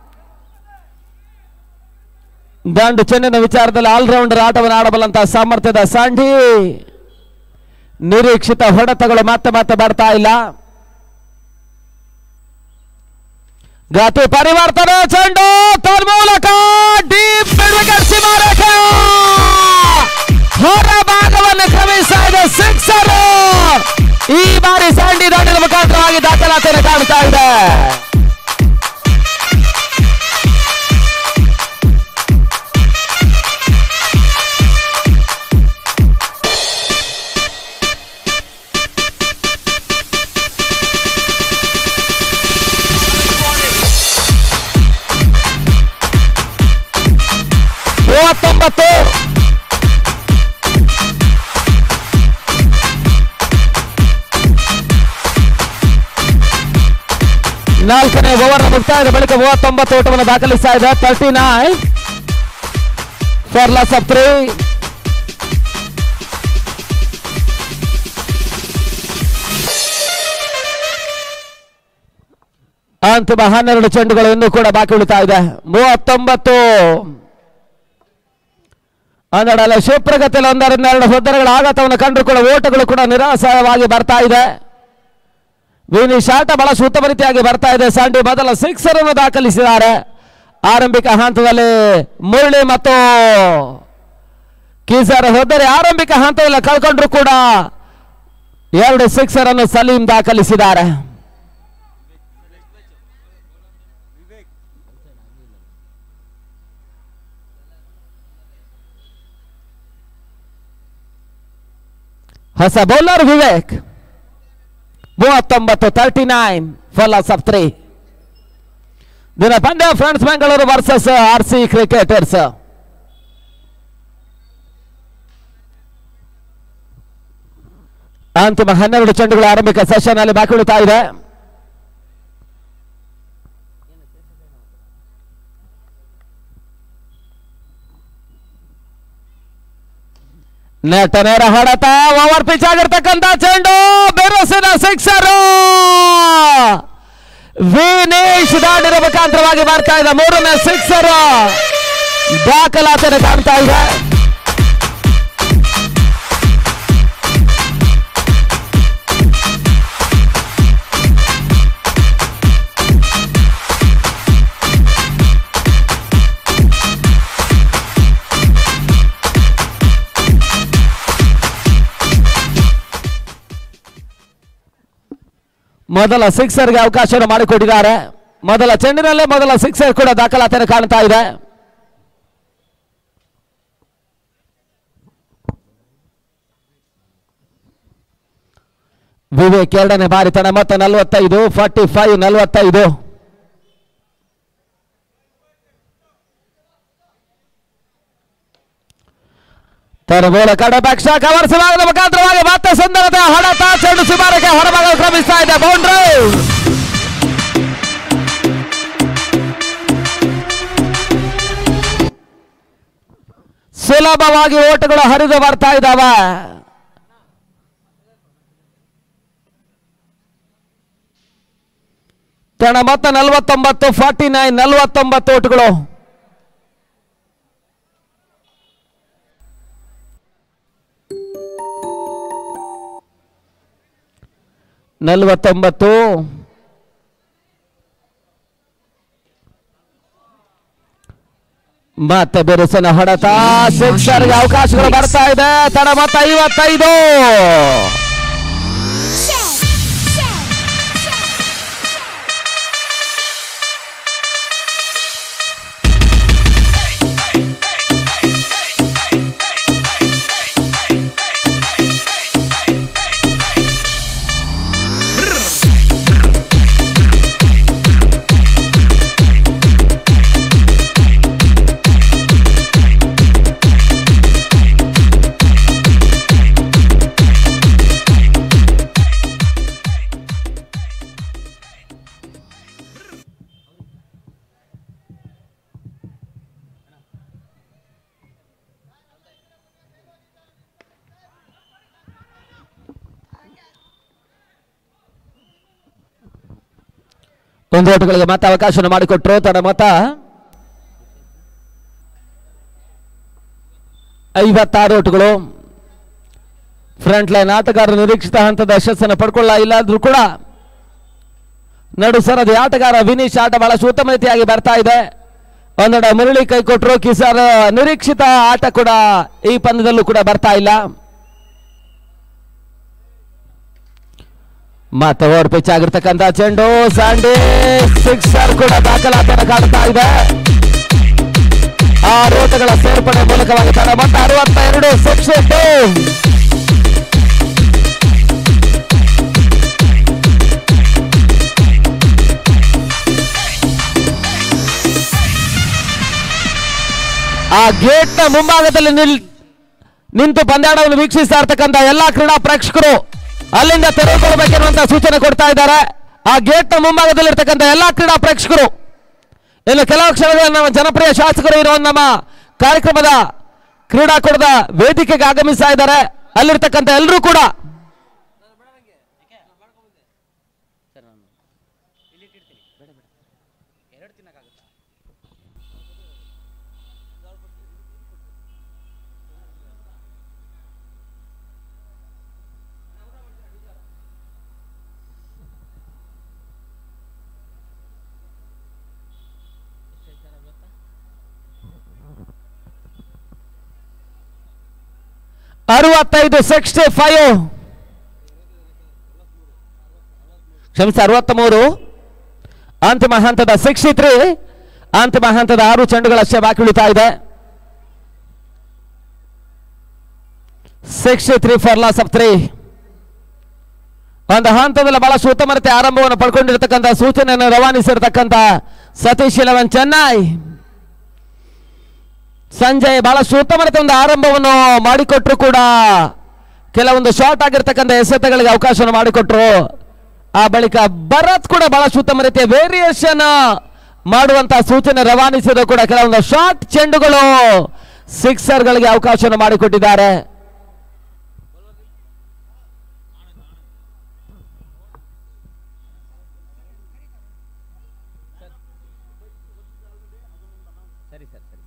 ದಂಡು ಚೆನ್ನಿನ ವಿಚಾರದಲ್ಲಿ ಆಲ್ರೌಂಡರ್ ಆಟವನ್ನು ಆಡಬಲ್ಲಂತಹ ಸಾಮರ್ಥ್ಯದ ಸಾಂಡಿ ನಿರೀಕ್ಷಿತ ಹೊಡೆತಗಳು ಮತ್ತೆ ಮತ್ತೆ ಬರ್ತಾ ಇಲ್ಲ ಗಾತಿ ಪರಿವರ್ತನೆ ಚೆಂಡು ತನ್ಮೂಲಕ ಡೀಪ್ ಸೀಮಾರೇಖೆ ಹೊರ ಭಾಗವನ್ನು ಕ್ರಮಿಸ್ತಾ ಇದೆ ಸಿಕ್ಸರ್ ಈ ಬಾರಿ ಸ್ಯಾಂಡಿ ದಾಂಡಿನ ಮುಖಾಂತರವಾಗಿ ದಾಖಲಾತಿಯನ್ನು ಕಾಣ್ತಾ ಇದೆ ಮೂವತ್ತೊಂಬತ್ತು ನಾಲ್ಕನೇ ಓವರ್ ಮುಕ್ತಾಯದ ಬಳಿಕ ಮೂವತ್ತೊಂಬತ್ತು ಓಟವನ್ನು ದಾಖಲಿಸ್ತಾ ಇದೆ thirty nine for loss of three ಅಂತಿಮ ಹನ್ನೆರಡು ಚೆಂಡುಗಳು ಇನ್ನೂ ಕೂಡ ಬಾಕಿ ಉಳಿತಾ ಇದೆ ಮೂವತ್ತೊಂಬತ್ತು ಹನ್ನೆರಡಲ್ಲ ಶಿವಪ್ರಗತಿಯಲ್ಲಿ ಒಂದರಿಂದ ಎರಡು ಹೊದ್ದರಗಳ ಆಘಾತವನ್ನು ಕಂಡು ಕೂಡ ಓಟಗಳು ಕೂಡ ನಿರಾಸವಾಗಿ ಬರ್ತಾ ಇದೆ ವಿನಿಶ್ ಆಟ ಬಹಳ ಉತ್ತಮ ರೀತಿಯಾಗಿ ಬರ್ತಾ ಇದೆ ಸಾಂಡಿ ಮೊದಲ ಸಿಕ್ಸರ್ ಅನ್ನು ದಾಖಲಿಸಿದ್ದಾರೆ ಆರಂಭಿಕ ಹಂತದಲ್ಲಿ ಮುರಳಿ ಮತ್ತು ಕೀಸರ್ ಹೋದರೆ ಆರಂಭಿಕ ಹಂತದಲ್ಲಿ ಕಳ್ಕೊಂಡ್ರು ಕೂಡ ಎರಡು ಸಿಕ್ಸರ್ ಅನ್ನು ಸಲೀಂ ದಾಖಲಿಸಿದ್ದಾರೆ ಹೊಸ ಬೌಲರ್ ವಿವೇಕ್ ಮೂವತ್ತೊಂಬತ್ತು thirty nine for loss of three ದಿನ ಪಂದ್ಯ friends Bengaluru versus R C cricketers ಅಂತಿಮ ಹನ್ನೆರಡು ಚೆಂಡುಗಳು ಆರಂಭಿಕ ಸೆಷನ್ ಅಲ್ಲಿ ಬಾಕಿ ಉಳಿತಾ ಇದೆ ನೆಟ ನೇರ ಹೊಡೆತ ಓವರ್ ಪಿಚ್ ಆಗಿರ್ತಕ್ಕಂಥ ಚೆಂಡು ಬೆರಸಿನ ಸಿಕ್ಸರ್ ವಿನೇಶ್ ದಾಂಡಿನ ಮುಖಾಂತರವಾಗಿ ಬರ್ತಾ ಇದೆ ಮೂರನೇ ಸಿಕ್ಸರ್ ದಾಖಲಾತಿಯನ್ನು ಕಾಣ್ತಾ ಇದೆ ಮೊದಲ ಸಿಕ್ಸರ್ಗೆ ಅವಕಾಶವನ್ನು ಮಾಡಿಕೊಟ್ಟಿದ್ದಾರೆ ಮೊದಲ ಚೆಂಡಿನಲ್ಲೇ ಮೊದಲ ಸಿಕ್ಸರ್ ಕೂಡ ದಾಖಲಾತಿಯನ್ನು ಕಾಣ್ತಾ ಇದೆ ವಿವೇಕ್ ಎರಡನೇ ಬಾರಿ ತಡ ಮೊತ್ತ ನಲವತ್ತೈದು ಫಾರ್ಟಿ ಫೈವ್ ನಲವತ್ತೈದು ತನ್ನ ಮೂಲಕ ಪಕ್ಷ ಕವರ್ಸಲಾಗದ ಮುಖಾಂತರವಾಗಿ ಮತ್ತೆ ಸುಂದರತೆ ಹೊಡೆತ ಚೆಂಡು ಸುಮಾರಕ್ಕೆ ಹೊರಭಾಗ ಕ್ರಮಿಸ್ತಾ ಇದೆ ಬೌಂಡ್ರಿ ಸುಲಭವಾಗಿ ಓಟಗಳು ಹರಿದು ಬರ್ತಾ ಇದ್ದಾವೆ ತಣ ಮೊತ್ತ ನಲವತ್ತೊಂಬತ್ತು ಫಾರ್ಟಿ ನೈನ್ ನಲವತ್ತೊಂಬತ್ತು ಓಟುಗಳು ನಲವತ್ತೊಂಬತ್ತು ಮತ್ತೆ ಬಿರುಸಿನ ಹೊಡೆತ ಸಿಕ್ಸರ್ಗೆ ಅವಕಾಶಗಳು ಬರ್ತಾ ಇದೆ ತಡ ಮೊತ್ತ ಐವತ್ತೈದು ಒಂದು ಓಟುಗಳಿಗೆ ಮತ್ತೆ ಅವಕಾಶವನ್ನು ಮಾಡಿಕೊಟ್ರು ತಡ ಮೊತ್ತ ಐವತ್ತಾರು ಓಟುಗಳು ಫ್ರಂಟ್ ಲೈನ್ ಆಟಗಾರರು ನಿರೀಕ್ಷಿತ ಹಂತದ ಯಶಸ್ಸನ್ನು ಪಡ್ಕೊಳ್ಳ ಇಲ್ಲಾದ್ರೂ ಕೂಡ ನಡು ಸರದಿ ಆಟಗಾರ ವಿನೀಶ್ ಆಟ ಬಹಳ ಉತ್ತಮ ರೀತಿಯಾಗಿ ಬರ್ತಾ ಇದೆ ಒಂದೆಡೆ ಮುರಳಿ ಕೈ ಕೊಟ್ಟರು ಕಿಸರ್ ನಿರೀಕ್ಷಿತ ಆಟ ಕೂಡ ಈ ಪಂದ್ಯದಲ್ಲೂ ಕೂಡ ಬರ್ತಾ ಇಲ್ಲ ಮತ್ತೆ ಓವರ್ ಪಿಚ್ ಆಗಿರ್ತಕ್ಕಂಥ ಚೆಂಡು ಸ್ಯಾಂಡಿ ಸಿಕ್ಸರ್ ಕೂಡ ದಾಖಲಾತಿಯನ್ನು ಕಾಡ್ತಾ ಇದೆ ಆ ರೋಟಗಳ ಸೇರ್ಪಡೆ ಮೂಲಕವಾಗಿ ತಡ ಮತ್ತೆ ಅರವತ್ತ ಎರಡು ಸಿಕ್ಸ್ ಆ ಗೇಟ್ ನ ಮುಂಭಾಗದಲ್ಲಿ ನಿಲ್ ನಿಂತು ಪಂದ್ಯಾಟವನ್ನು ವೀಕ್ಷಿಸ್ತಾ ಇರ್ತಕ್ಕಂಥ ಎಲ್ಲಾ ಕ್ರೀಡಾ ಪ್ರೇಕ್ಷಕರು ಅಲ್ಲಿಂದ ತೆರವುಗೊಳ್ಬೇಕೆನ್ನುವಂತ ಸೂಚನೆ ಕೊಡ್ತಾ ಇದ್ದಾರೆ ಆ ಗೇಟ್ ನ ಮುಂಭಾಗದಲ್ಲಿರ್ತಕ್ಕಂಥ ಎಲ್ಲಾ ಕ್ರೀಡಾ ಪ್ರೇಕ್ಷಕರು ಇನ್ನು ಕೆಲವು ಕ್ಷಣಗಳಲ್ಲಿ ನಮ್ಮ ಜನಪ್ರಿಯ ಶಾಸಕರು ಇರುವ ನಮ್ಮ ಕಾರ್ಯಕ್ರಮದ ಕ್ರೀಡಾಕೂಟದ ವೇದಿಕೆಗೆ ಆಗಮಿಸ್ತಾ ಇದ್ದಾರೆ ಅಲ್ಲಿರ್ತಕ್ಕಂಥ ಎಲ್ಲರೂ ಕೂಡ ಸರ್ ನಾನು ಇಲ್ಲಿ ಇಟ್ಟಿರ್ತೀನಿ ಬೇಡ ಬೇಡ ಎರಡು ತಿನ್ನಕ್ಕಾಗುತ್ತಾ ಅರವತ್ತೈದು ಸಿಕ್ಸ್ಟಿ ಫೈವ್ ಕ್ಷಮಿಸಿ ಅರವತ್ತ ಮೂರು ಅಂತಿಮ ಹಂತದ ಸಿಕ್ಸ್ಟಿ ತ್ರೀ ಅಂತಿಮ ಹಂತದ ಆರು ಚೆಂಡುಗಳಷ್ಟೇ ಬಾಕಿ ಉಳಿತಾ ಇದೆ sixty three for loss of three ಒಂದು ಹಂತದಲ್ಲಿ ಬಹಳಷ್ಟು ಉತ್ತಮ ರೀತಿಯ ಆರಂಭವನ್ನು ಪಡ್ಕೊಂಡಿರ್ತಕ್ಕಂಥ ಸೂಚನೆಯನ್ನು ರವಾನಿಸಿರ್ತಕ್ಕಂಥ ಸತೀಶ್ ಇಲೆವನ್ ಚೆನ್ನೈ ಸಂಜಯ್ ಬಹಳಷ್ಟು ಉತ್ತಮ ರೀತಿಯ ಒಂದು ಆರಂಭವನ್ನು ಮಾಡಿಕೊಟ್ರು ಕೂಡ ಕೆಲವೊಂದು ಶಾರ್ಟ್ ಆಗಿರ್ತಕ್ಕಂಥ ಎಸೆತಗಳಿಗೆ ಅವಕಾಶವನ್ನು ಮಾಡಿಕೊಟ್ರು ಆ ಬಳಿಕ ಭರತ್ ಕೂಡ ಬಹಳಷ್ಟು ಉತ್ತಮ ರೀತಿಯ ವೇರಿಯೇಷನ್ ಮಾಡುವಂತ ಸೂಚನೆ ರವಾನಿಸಿದ್ರು ಕೂಡ ಕೆಲವೊಂದು ಶಾರ್ಟ್ ಚೆಂಡುಗಳು ಸಿಕ್ಸರ್ಗಳಿಗೆ ಅವಕಾಶವನ್ನು ಮಾಡಿಕೊಟ್ಟಿದ್ದಾರೆ ಸರಿ ಸರ್ ಸರಿ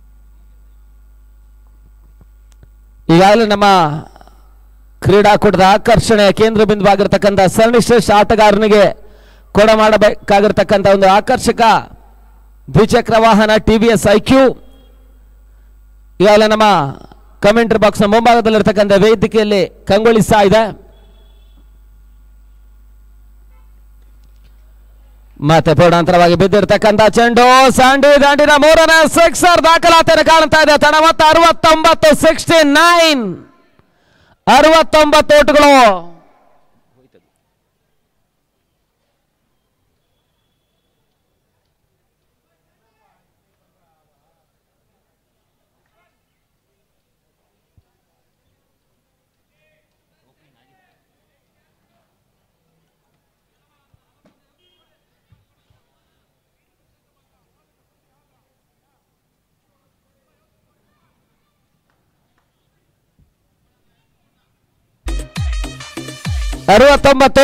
ಈಗಾಗಲೇ ನಮ್ಮ ಕ್ರೀಡಾಕೂಟದ ಆಕರ್ಷಣೆಯ ಕೇಂದ್ರ ಬಿಂದುವಾಗಿರ್ತಕ್ಕಂಥ ಸರಣಿಶ್ರೇಷ್ಠ ಆಟಗಾರನಿಗೆ ಕೊಡ ಮಾಡಬೇಕಾಗಿರ್ತಕ್ಕಂಥ ಒಂದು ಆಕರ್ಷಕ ದ್ವಿಚಕ್ರ ವಾಹನ T V S I Q ಈಗಾಗಲೇ ನಮ್ಮ ಕಮೆಂಟ್ರಿ ಬಾಕ್ಸ್ನ ಮುಂಭಾಗದಲ್ಲಿರ್ತಕ್ಕಂಥ ವೇದಿಕೆಯಲ್ಲಿ ಕಂಗೊಳಿಸ್ತಾ ಇದೆ ಮತ್ತೆ ಪೂರ್ಣಾಂತರವಾಗಿ ಬಿದ್ದಿರ್ತಕ್ಕಂಥ ಚೆಂಡು ಸ್ಯಾಂಡಿ ದಾಂಡಿನ ಮೂರನೇ ಸಿಕ್ಸರ್ ದಾಖಲಾತಿಯನ್ನು ಕಾಣ್ತಾ ಇದೆ ತಡ ಮತ್ತು ಅರವತ್ತೊಂಬತ್ತು ಸಿಕ್ಸ್ಟಿ ನೈನ್ ಅರವತ್ತೊಂಬತ್ತು ಓಟುಗಳು ಹೋಯ್ತು ಅರವತ್ತೊಂಬತ್ತು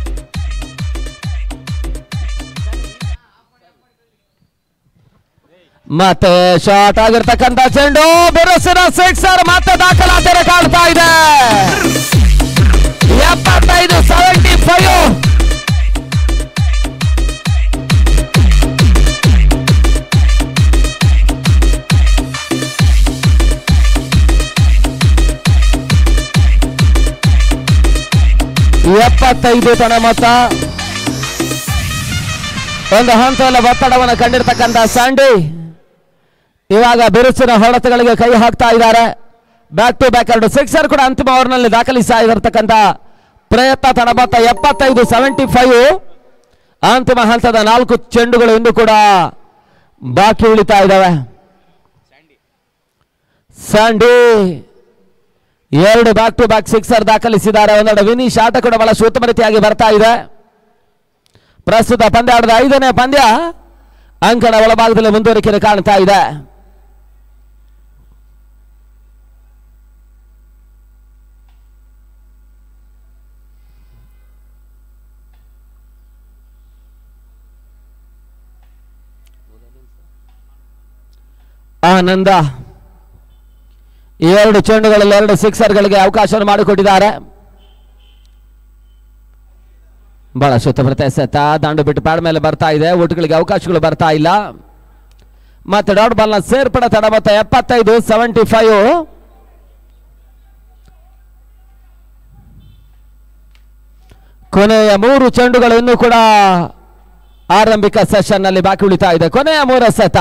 ಮತ್ತೆ ಶಾರ್ಟ್ ಆಗಿರ್ತಕ್ಕಂಥ ಚೆಂಡು ಬಿರುಸಿನ ಸಿಕ್ಸರ್ ಮತ್ತೆ ದಾಖಲಾತಿಯನ್ನು ಕಾಣ್ತಾ ಇದೆ ಎಪ್ಪತ್ತೈದು ಸೆವೆಂಟಿ ಫೈವ್ ಎಪ್ಪತ್ತೈದು ತನ ಮೊತ್ತ ಒಂದು ಹಂತದಲ್ಲಿ ಒತ್ತಡವನ್ನು ಕಂಡಿರ್ತಕ್ಕಂಥ ಸ್ಯಾಂಡಿ ಇವಾಗ ಬಿರುಸಿನ ಹೊಡೆತಗಳಿಗೆ ಕೈ ಹಾಕ್ತಾ ಇದ್ದಾರೆ ಬ್ಯಾಕ್ ಟು ಬ್ಯಾಕ್ ಎರಡು ಸಿಕ್ಸರ್ ಕೂಡ ಅಂತಿಮ ಓವರ್ನಲ್ಲಿ ದಾಖಲಿಸ್ತಾ ಇರತಕ್ಕಂಥ ಪ್ರಯತ್ನ ತಡ ಮೊತ್ತ ಎಪ್ಪತ್ತೈದು ಸೆವೆಂಟಿ ಫೈವ್ ಅಂತಿಮ ಹಂತದ ನಾಲ್ಕು ಚೆಂಡುಗಳು ಇಂದು ಕೂಡ ಬಾಕಿ ಉಳಿತಾ ಇದ್ದಾವೆ ಸ್ಯಾಂಡಿ ಎರಡು ಬ್ಯಾಕ್ ಟು ಬ್ಯಾಕ್ ಸಿಕ್ಸರ್ ದಾಖಲಿಸಿದ್ದಾರೆ ಒಂದೆರಡು ವಿನೀಶ್ ಆಟ ಕೂಡ ಬಹಳ ಉತ್ತಮ ರೀತಿಯಾಗಿ ಬರ್ತಾ ಇದೆ ಪ್ರಸ್ತುತ ಪಂದ್ಯಾಟದ ಐದನೇ ಪಂದ್ಯ ಅಂಕಣ ಒಳಭಾಗದಲ್ಲಿ ಮುಂದುವರಿಕೆ ಕಾಣ್ತಾ ಇದೆ ಆನಂದ ಎರಡು ಚೆಂಡುಗಳಲ್ಲಿ ಎರಡು ಸಿಕ್ಸರ್ಗಳಿಗೆ ಅವಕಾಶ ಮಾಡಿಕೊಟ್ಟಿದ್ದಾರೆ ಬಹಳ ಸುತ್ತ ಸೆತ ದಾಂಡು ಬಿಟ್ಟು ಪ್ಯಾಡ್ ಮೇಲೆ ಬರ್ತಾ ಇದೆ ಒಟ್ಟುಗಳಿಗೆ ಅವಕಾಶಗಳು ಬರ್ತಾ ಇಲ್ಲ ಮತ್ತೆ ಡಾಟ್ ಬಾಲ್ನ ಸೇರ್ಪಡೆ ತಡ ಮೊತ್ತ ಎಪ್ಪತ್ತೈದು ಸೆವೆಂಟಿ ಫೈವ್ ಕೊನೆಯ ಮೂರು ಚೆಂಡುಗಳು ಇನ್ನೂ ಕೂಡ ಆರಂಭಿಕ ಸೆಷನ್ ನಲ್ಲಿ ಬಾಕಿ ಉಳಿತಾ ಇದೆ ಕೊನೆಯ ಮೂರ ಸೆತ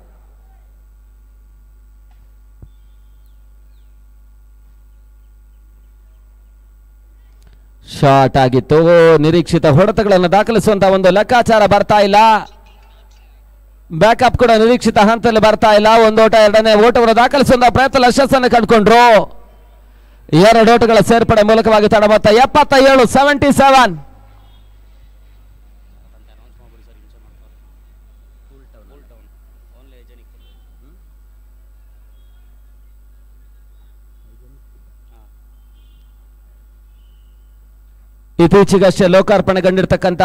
ಶಾರ್ಟ್ ಆಗಿತ್ತು ನಿರೀಕ್ಷಿತ ಹೊಡೆತಗಳನ್ನು ದಾಖಲಿಸುವಂತ ಒಂದು ಲೆಕ್ಕಾಚಾರ ಬರ್ತಾ ಇಲ್ಲ ಬ್ಯಾಕಪ್ ಕೂಡ ನಿರೀಕ್ಷಿತ ಹಂತದಲ್ಲಿ ಬರ್ತಾ ಇಲ್ಲ ಒಂದು ಓಟ ಎರಡನೇ ಓಟವನ್ನು ದಾಖಲಿಸುವಂತ ಪ್ರಯತ್ನ ಯಶಸ್ಸನ್ನು ಕಂಡುಕೊಂಡ್ರು ಎರಡು ಓಟಗಳ ಸೇರ್ಪಡೆ ಮೂಲಕವಾಗಿ ತಡ ಮೊತ್ತ ಎಪ್ಪತ್ತ ಏಳು seventy seven Cool Town Cool Town only hygienic ಹ್ಞೂ ಇತ್ತೀಚೆಗಷ್ಟೇ ಲೋಕಾರ್ಪಣೆಗೊಂಡಿರ್ತಕ್ಕಂಥ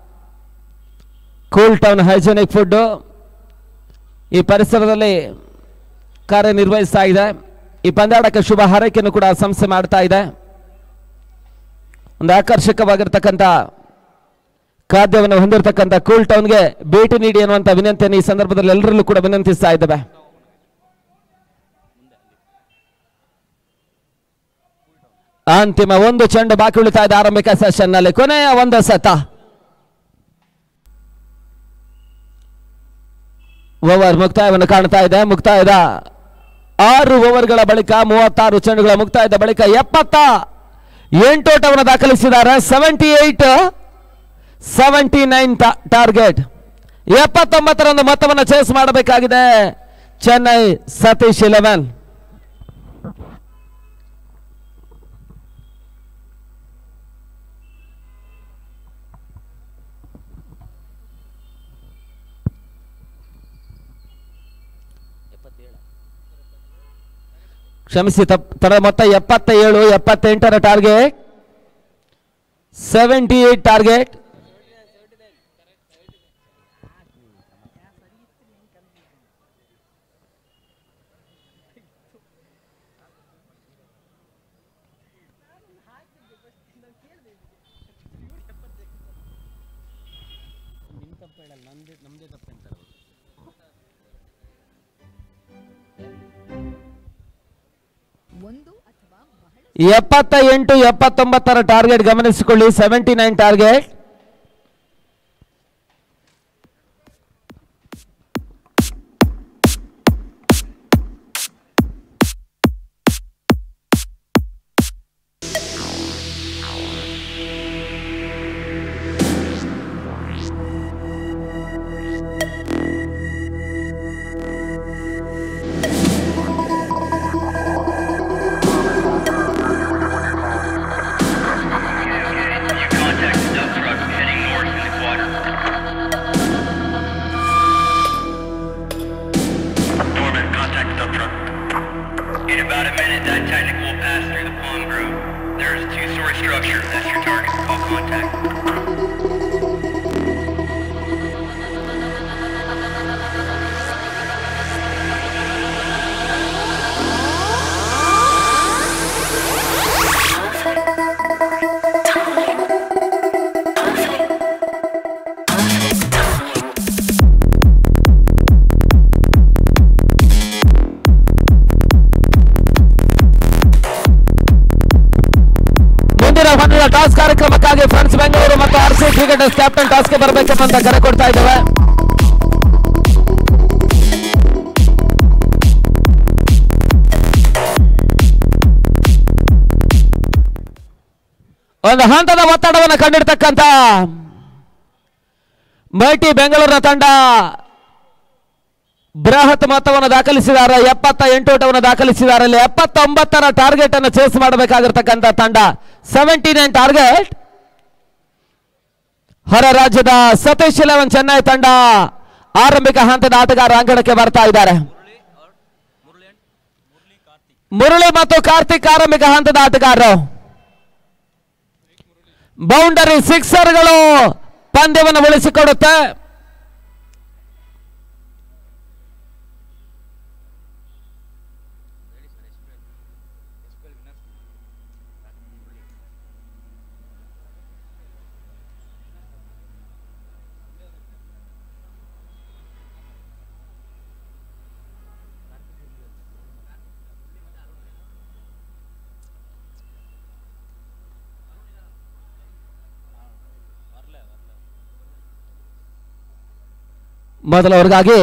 ಕೂಲ್ ಟೌನ್ ಹೈಜೆನಿಕ್ ಫುಡ್ ಈ ಪರಿಸರದಲ್ಲಿ ಕಾರ್ಯನಿರ್ವಹಿಸ್ತಾ ಇದೆ ಈ ಪಂದ್ಯಾಟಕ್ಕೆ ಶುಭ ಹಾರೈಕೆಯನ್ನು ಕೂಡ ಸಂಸ್ಥೆ ಮಾಡ್ತಾ ಇದೆ ಒಂದು ಆಕರ್ಷಕವಾಗಿರ್ತಕ್ಕಂಥ ಖಾದ್ಯವನ್ನು ಹೊಂದಿರತಕ್ಕಂಥ ಕೂಲ್ ಟೌನ್ಗೆ ಭೇಟಿ ನೀಡಿ ಅನ್ನುವಂಥ ವಿನಂತಿಯನ್ನು ಈ ಸಂದರ್ಭದಲ್ಲಿ ಎಲ್ಲರಲ್ಲೂ ಕೂಡ ವಿನಂತಿಸ್ತಾ ಇದ್ದೇವೆ ಅಂತಿಮ ಒಂದು ಚೆಂಡು ಬಾಕಿ ಉಳಿತಾ ಇದೆ ಆರಂಭಿಕ ಸೆಷನ್ ನಲ್ಲಿ ಕೊನೆಯ ಒಂದು ಸತ ಓವರ್ ಮುಕ್ತಾಯವನ್ನು ಕಾಣ್ತಾ ಇದೆ ಮುಕ್ತಾಯದ ಆರು ಓವರ್ಗಳ ಬಳಿಕ ಮೂವತ್ತಾರು ಚೆಂಡುಗಳ ಮುಕ್ತಾಯದ ಬಳಿಕ ಎಪ್ಪತ್ತ ಎಂಟು ಓಟವನ್ನು ದಾಖಲಿಸಿದ್ದಾರೆ seventy eight seventy nine target ಎಪ್ಪತ್ತೊಂಬತ್ತರಂದು ಮೊತ್ತವನ್ನು ಚೇಸ್ ಮಾಡಬೇಕಾಗಿದೆ ಚೆನ್ನೈ ಸತೀಶ್ ಇಲೆವೆನ್ ಎಪ್ಪತ್ತೇಳು ಕ್ಷಮಿಸಿ ತಪ್ ತರ ಮೊತ್ತ ಎಪ್ಪತ್ತ ಏಳು ಎಪ್ಪತ್ತೆಂಟರ ಟಾರ್ಗೆಟ್ ಸೆವೆಂಟಿ ಏಟ್ ಟಾರ್ಗೆಟ್ ನಿಮ್ಮ ತಪ್ಪು ಹೇಳಲ್ಲ ನಮ್ಮದೇ ನಮ್ಮದೇ ತಪ್ಪು ಅಂತಾರೆ ಅವ್ರು. ಒಂದು ಅಥವಾ ಬಹಳ ಎಪ್ಪತ್ತ ಎಂಟು ಎಪ್ಪತ್ತೊಂಬತ್ತರ ಟಾರ್ಗೆಟ್ ಗಮನಿಸಿಕೊಳ್ಳಿ seventy nine target You contacted Duck Truck two-story structure. That's your target. Call contact. ಮುಂದಿನ ಹೊಂದಿದ ಟಾಸ್ ಕಾರ್ಯಕ್ರಮಕ್ಕಾಗಿ ಫ್ರೆಂಡ್ಸ್ ಬೆಂಗಳೂರು ಮತ್ತು ಆರ್ ಸಿ ಕ್ರಿಕೆಟರ್ಸ್ ಕ್ಯಾಪ್ಟನ್ ಟಾಸ್ಗೆ ಬರಬೇಕೆಂಬಂತ ಕರೆ ಕೊಡ್ತಾ ಇದ್ದೇವೆ ಒಂದು ಹಂತದ ಒತ್ತಡವನ್ನು ಕಂಡಿರ್ತಕ್ಕಂಥ ಮೈಟಿ ಬೆಂಗಳೂರಿನ ತಂಡ ಬೃಹತ್ ಮೊತ್ತವನ್ನು ದಾಖಲಿಸಿದ್ದಾರೆ ಎಪ್ಪತ್ತ ಎಂಟು ಓಟವನ್ನು ದಾಖಲಿಸಿದ್ದಾರೆ ಅಲ್ಲಿ ಎಪ್ಪತ್ತೊಂಬತ್ತರ ಟಾರ್ಗೆಟ್ ಅನ್ನು ಚೇಸ್ ಮಾಡಬೇಕಾಗಿರ್ತಕ್ಕಂಥ ತಂಡ ಸೆವೆಂಟಿ ನೈನ್ ಟಾರ್ಗೆಟ್ ಹೊರ ರಾಜ್ಯದ ಸತೀಶ್ ಇಲೆವನ್ ಚೆನ್ನೈ ತಂಡ ಆರಂಭಿಕ ಹಂತದ ಆಟಗಾರ ಅಂಗಣಕ್ಕೆ ಬರ್ತಾ ಇದ್ದಾರೆ ಮುರಳಿ ಮತ್ತು ಕಾರ್ತಿಕ್ ಆರಂಭಿಕ ಹಂತದ ಆಟಗಾರರು ಬೌಂಡರಿ ಸಿಕ್ಸರ್ಗಳು ಪಂದ್ಯವನ್ನು ಉಳಿಸಿಕೊಡುತ್ತೆ ಮೊದಲವರಿಗಾಗಿ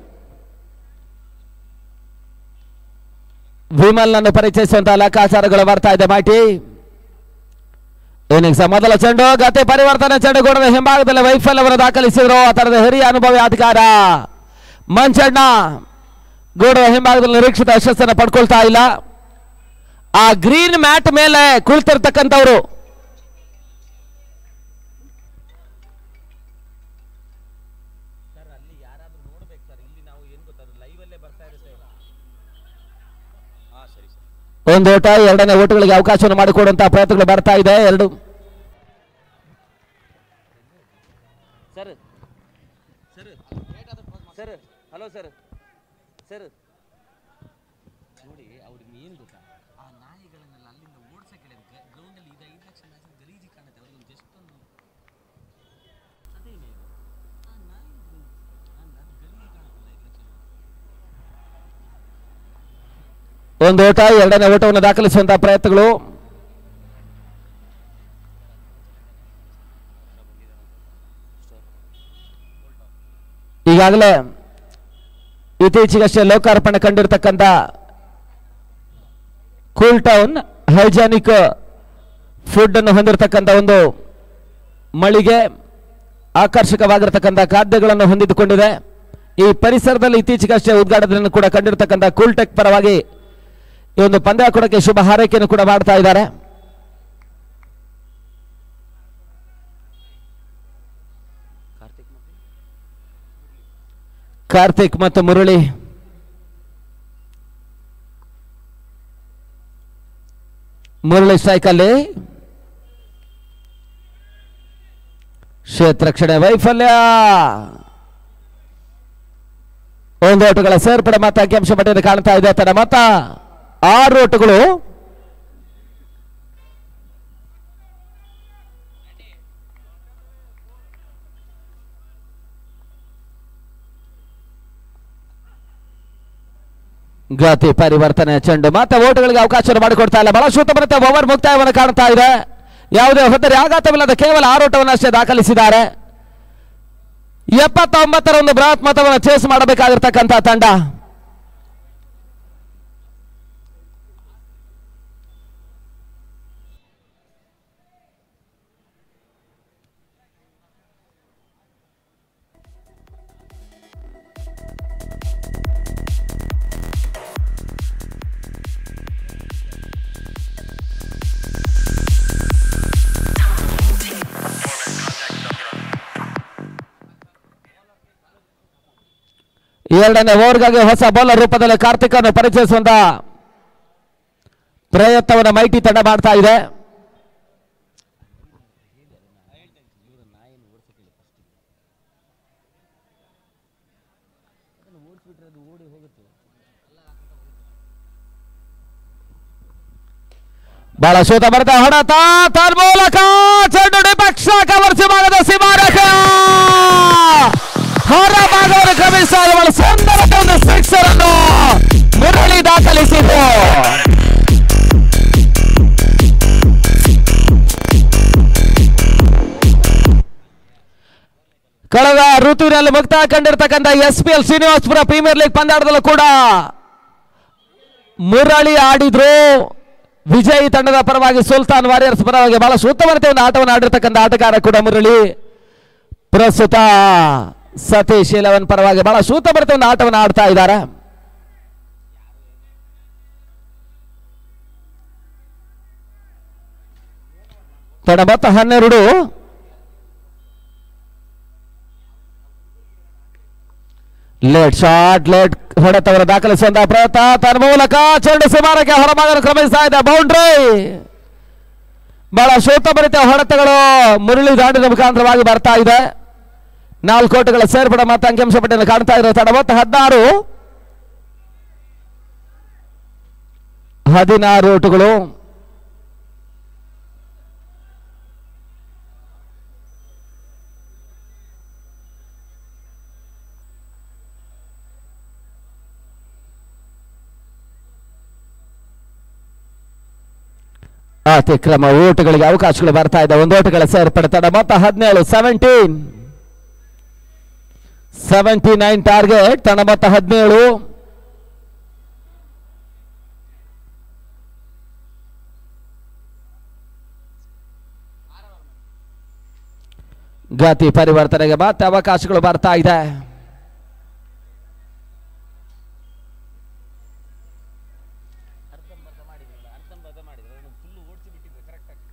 ವಿಮಲ್ನನ್ನು ಪರಿಚಯಿಸುವಂತಹ ಲೆಕ್ಕಾಚಾರಗಳು ಬರ್ತಾ ಇದೆ ಮಾಟಿ ಇನ್ನಿಂಗ್ಸ್ ಮೊದಲ ಚೆಂಡು ಗತಿ ಪರಿವರ್ತನೆ ಚೆಂಡು ಗೋಡದ ಹಿಂಭಾಗದಲ್ಲಿ ವೈಫಲ್ಯವನ್ನು ದಾಖಲಿಸಿದ್ರು ಆ ತರದ ಹಿರಿಯ ಅನುಭವಿ ಅಧಿಕಾರ ಮಂಚಣ್ಣ ಗೋಡದ ಹಿಂಭಾಗದಲ್ಲಿ ನಿರೀಕ್ಷಿತ ಯಶಸ್ಸನ್ನು ಪಡ್ಕೊಳ್ತಾ ಇಲ್ಲ ಆ ಗ್ರೀನ್ ಮ್ಯಾಟ್ ಮೇಲೆ ಕುಳಿತಿರ್ತಕ್ಕಂಥವ್ರು ಹಾಂ ಸರಿ ಸರ್ ಒಂದು ಓಟ ಎರಡನೇ ಓಟಗಳಿಗೆ ಅವಕಾಶವನ್ನು ಮಾಡಿಕೊಡುವಂತಹ ಪ್ರಯತ್ನಗಳು ಬರ್ತಾ ಇದೆ ಎರಡು sir sir sir hello sir sir ನೋಡಿ ಅವ್ರಿಗೆ ಏನು ಗೊತ್ತಾ ಆ ನಾಯಿಗಳನ್ನೆಲ್ಲ ಅಲ್ಲಿಂದ ಓಡಿಸಕ್ಕೆ ಹೇಳಿದಕ್ಕೆ ಗ್ರೌಂಡಲ್ಲಿ ಇದು ಐದು ಲಕ್ಷ ಮ್ಯಾಚ್ ಗಲೀಜಿ ಕಾಣುತ್ತೆ ಅವ್ರಿಗೆ ಜಸ್ಟ್ ಒಂದು ಅದೇನೇ ಆ ನಾಯಿ ಗಲೀಜಿ ಕಾಣುತ್ತಲ್ಲ ಐದು ಲಕ್ಷ ಒಂದು ಓಟ ಎರಡನೇ ಓಟವನ್ನು ದಾಖಲಿಸುವಂತಹ ಪ್ರಯತ್ನಗಳು ಈಗಾಗಲೇ ಇತ್ತೀಚೆಗಷ್ಟೇ ಲೋಕಾರ್ಪಣೆ ಕಂಡಿರ್ತಕ್ಕಂಥ ಕೂಲ್ ಟೌನ್ ಹೈಜಾನಿಕ್ ಫುಡ್ ಅನ್ನು ಹೊಂದಿರತಕ್ಕಂಥ ಒಂದು ಮಳಿಗೆ ಆಕರ್ಷಕವಾಗಿರ್ತಕ್ಕಂಥ ಖಾದ್ಯಗಳನ್ನು ಹೊಂದಿದುಕೊಂಡಿದೆ ಈ ಪರಿಸರದಲ್ಲಿ ಇತ್ತೀಚೆಗಷ್ಟೇ ಉದ್ಘಾಟನೆಯನ್ನು ಕೂಡ ಕಂಡಿರ್ತಕ್ಕಂಥ ಕೂಲ್ಟೆಕ್ ಪರವಾಗಿ ಈ ಒಂದು ಪಂದ್ಯ ಕೊಡಕ್ಕೆ ಶುಭ ಹಾರೈಕೆಯನ್ನು ಕೂಡ ಮಾಡ್ತಾ ಇದ್ದಾರೆ ಕಾರ್ತಿಕ್ ಮತ್ತು ಕಾರ್ತಿಕ್ ಮತ್ತು ಮುರಳಿ ಮುರಳಿ ಸ್ಟ್ರೈಕಲ್ಲಿ ಕ್ಷೇತ್ರಕ್ಷಣೆ ವೈಫಲ್ಯ ಒಂದು ಓಟುಗಳ ಸೇರ್ಪಡೆ ಮತ್ತು ಅಂಕಿಅಂಶ ಪಟ್ಟಿಯಲ್ಲಿ ಕಾಣ್ತಾ ಇದೆ ತನ್ನ ಮತ ಆರು ಓಟುಗಳು ಗತಿ ಪರಿವರ್ತನೆ ಚೆಂಡು ಮತ್ತೆ ಓಟುಗಳಿಗೆ ಅವಕಾಶ ಮಾಡಿಕೊಡ್ತಾ ಇಲ್ಲ ಬಹಳ ಶೂತಮನತೆ ಓವರ್ ಮುಕ್ತಾಯವನ್ನು ಕಾಣ್ತಾ ಇದೆ ಯಾವುದೇ ಹೊತ್ತರಿ ಆಘಾತವಿಲ್ಲದ ಕೇವಲ ಆರು ಓಟವನ್ನು ಅಷ್ಟೇ ದಾಖಲಿಸಿದ್ದಾರೆ ಎಪ್ಪತ್ತೊಂಬತ್ತರ ಒಂದು ಬೃಹತ್ ಮೊತ್ತವನ್ನು ಚೇಸ್ ಮಾಡಬೇಕಾಗಿರ್ತಕ್ಕಂಥ ತಂಡ ಎರಡನೇ ಓವರ್ಗಾಗಿ ಹೊಸ ಬೌಲರ್ ರೂಪದಲ್ಲಿ ಕಾರ್ತಿಕನ್ನು ಪರಿಚಯಿಸುವಂತ ಪ್ರಯತ್ನವನ್ನು ಮೈಟಿ ತಂಡ ಮಾಡ್ತಾ ಇದೆ ಬಹಳ ಶೋತ ಬರ್ತಾ ಹೊಡೆತ ತನ್ಮೂಲಕ ಚೆಂಡು ಪಕ್ಷ ಕವರ್ಸಿ ಭಾಗದ ಸಿಮಾರಕ ಹೊರ ಭಾಗವನ್ನು ಕ್ರಮಿಸ್ತಾ ಇದೆ ಬಹಳ ಸುಂದರ ಒಂದು ಸಿಕ್ಸರ್ ಅನ್ನು ಮುರಳಿ ದಾಖಲಿಸಿದ್ದು ಕಳೆದ ಋತುವಿನಲ್ಲಿ ಮುಕ್ತಾಯ ಕಂಡಿರ್ತಕ್ಕಂಥ S P L Srinivasapura premier league ಪಂದ್ಯಾಟದಲ್ಲೂ ಕೂಡ ಮುರಳಿ ಆಡಿದ್ರು ವಿಜಯ್ ತಂಡದ ಪರವಾಗಿ ಸುಲ್ತಾನ್ ವಾರಿಯರ್ಸ್ ಪರವಾಗಿ ಬಹಳ ಉತ್ತಮತೆ ಒಂದು ಆಟವನ್ನು ಆಡಿರ್ತಕ್ಕಂಥ ಆಟಗಾರ ಕೂಡ ಮುರಳಿ ಪ್ರಸ್ತುತ ಸತೀಶ್ ಇಲೆವನ್ ಪರವಾಗಿ ಬಹಳ ಉತ್ತಮತೆ ಒಂದು ಆಟವನ್ನು ಆಡ್ತಾ ಇದ್ದಾರೆ ತಡ ಮೊತ್ತ ಹನ್ನೆರಡು ಲೇಟ್ ಶಾಟ್ ಲೇಟ್ ಹೊಡೆತವರ ದಾಖಲಿಸುವಂತಹ ಪ್ರಯತ್ನ ತನ್ನ ಮೂಲಕ ಚೆಂಡು ಸುಮಾರಕ್ಕೆ ಹೊರಭಾಗಲು ಕ್ರಮಿಸ್ತಾ ಇದೆ ಬೌಂಡ್ರಿ ಬಹಳ ಶೋತಭರಿತ ಹೊಡೆತಗಳು ಮುರಳಿ ದಾಂಡಿನ ಮುಖಾಂತರವಾಗಿ ಬರ್ತಾ ಇದೆ ನಾಲ್ಕು ಓಟುಗಳ ಸೇರ್ಪಡೆ ಮತ್ತು ಅಂಕಿಅಂಶ ಪಟ್ಟಿಯನ್ನು ಕಾಣ್ತಾ ಇರೋ ತಡ ಮೊತ್ತ ಹದಿನಾರು ಹದಿನಾರು ಓಟುಗಳು ಅತಿಕ್ರಮ ಓಟುಗಳಿಗೆ ಅವಕಾಶಗಳು ಬರ್ತಾ ಇದೆ ಒಂದು ಓಟುಗಳ ಸೇರ್ಪಡೆ ತಡ ಮೊತ್ತ ಹದಿನೇಳು ಸೆವೆಂಟೀನ್ ಸೆವೆಂಟಿ ನೈನ್ ಟಾರ್ಗೆಟ್ ತಡ ಮೊತ್ತ ಹದಿನೇಳು ಗತಿ ಪರಿವರ್ತನೆಗೆ ಮತ್ತೆ ಅವಕಾಶಗಳು ಬರ್ತಾ ಇದೆ ಅರ್ಧಂಬರ್ಧ ಮಾಡಿದ್ರಲ್ಲ ಅರ್ಧಂಬರ್ಧ ಮಾಡಿದ್ರು ಅದನ್ನು ಫುಲ್ಲು ಓಡಿಸಿ ಬಿಟ್ಟಿದ್ರು ಕರೆಕ್ಟಾಗಿ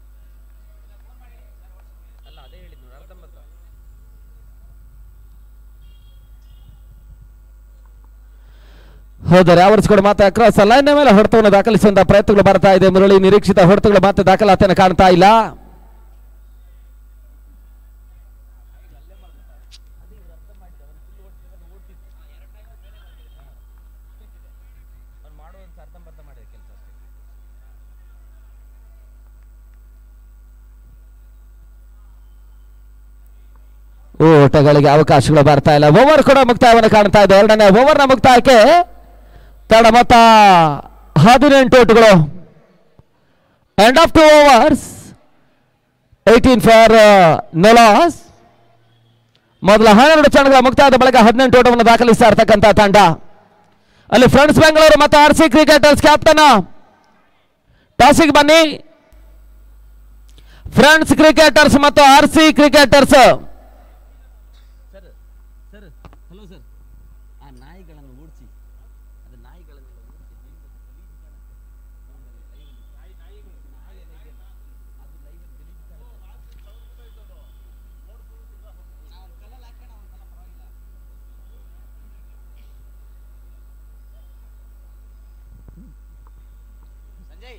ಅಲ್ಲ ಅದೇ ಹೇಳಿದ್ದು ಅರ್ಧಂಬರ್ಧ ಹೋದರೆ ಆವರಿಸಿಕೊಂಡು ಮತ್ತೆ ಅಕ್ರಾಸ್ ಲೈನ್ ಮೇಲೆ ಹೊಡೆತವನ್ನು ದಾಖಲಿಸುವಂತಹ ಪ್ರಯತ್ನಗಳು ಬರ್ತಾ ಇದೆ ಮುರಳಿ ನಿರೀಕ್ಷಿತ ಹೊಡೆತಗಳು ಮತ್ತೆ ದಾಖಲಾತಿಯನ್ನು ಕಾಣ್ತಾ ಇಲ್ಲ ಅವ್ನು ಮಾಡುವಂಥ ಅರ್ಧಂಬರ್ಧ ಮಾಡಿದ ಕೆಲಸ ಅಷ್ಟೇ ಓಟಗಳಿಗೆ ಅವಕಾಶಗಳು ಬರ್ತಾ ಇಲ್ಲ ಓವರ್ ಕೂಡ ಮುಕ್ತಾಯವನ್ನು ಕಾಣ್ತಾ ಇದೆ ಎರಡನೇ ಓವರ್ನ ಮುಕ್ತಾಯಕ್ಕೆ ತಡ ಮೊತ್ತ ಹದಿನೆಂಟು ಓಟುಗಳು end of two overs eighteen for no loss ಮೊದಲ ಹನ್ನೆರಡು ಚರಣಗಳ ಮುಕ್ತಾಯದ ಬಳಿಕ ಹದಿನೆಂಟು ಓಟವನ್ನು ದಾಖಲಿಸ್ತಾ ಇರ್ತಕ್ಕಂಥ ತಂಡ ಅಲ್ಲಿ ಫ್ರೆಂಡ್ಸ್ ಬೆಂಗಳೂರು ಮತ್ತು ಆರ್ ಸಿ ಕ್ರಿಕೆಟರ್ಸ್ ಕ್ಯಾಪ್ಟನ್ ಟಾಸಿಗೆ ಬನ್ನಿ ಫ್ರೆಂಡ್ಸ್ ಕ್ರಿಕೆಟರ್ಸ್ ಮತ್ತು R C cricketers sir sir hello sir ಆ ನಾಯಿಗಳನ್ನು ಓಡಿಸಿ ಅದು ನಾಯಿಗಳನ್ನೆಲ್ಲ ಓಡಿಸಿ Sanjay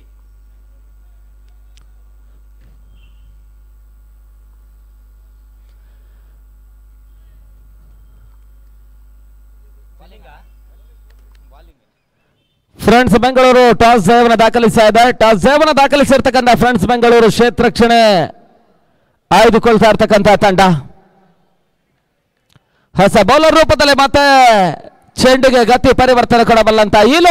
bowling bowling friends Bengaluru toss ಸೇವನ ದಾಖಲಿಸ್ತಾ ಇದೆ ಟಾಸ್ ಸೇವನ ದಾಖಲಿಸಿರ್ತಕ್ಕಂಥ ಫ್ರೆಂಡ್ಸ್ ಬೆಂಗಳೂರು ಕ್ಷೇತ್ರ ರಕ್ಷಣೆ ಆಯ್ದುಕೊಳ್ತಾ ಇರ್ತಕ್ಕಂಥ ತಂಡ ಹೊಸ ಬೌಲರ್ ರೂಪದಲ್ಲಿ ಮತ್ತೆ ಚೆಂಡಿಗೆ ಗತಿ ಪರಿವರ್ತನೆ ಕೊಡಬಲ್ಲಂತ ಈಲು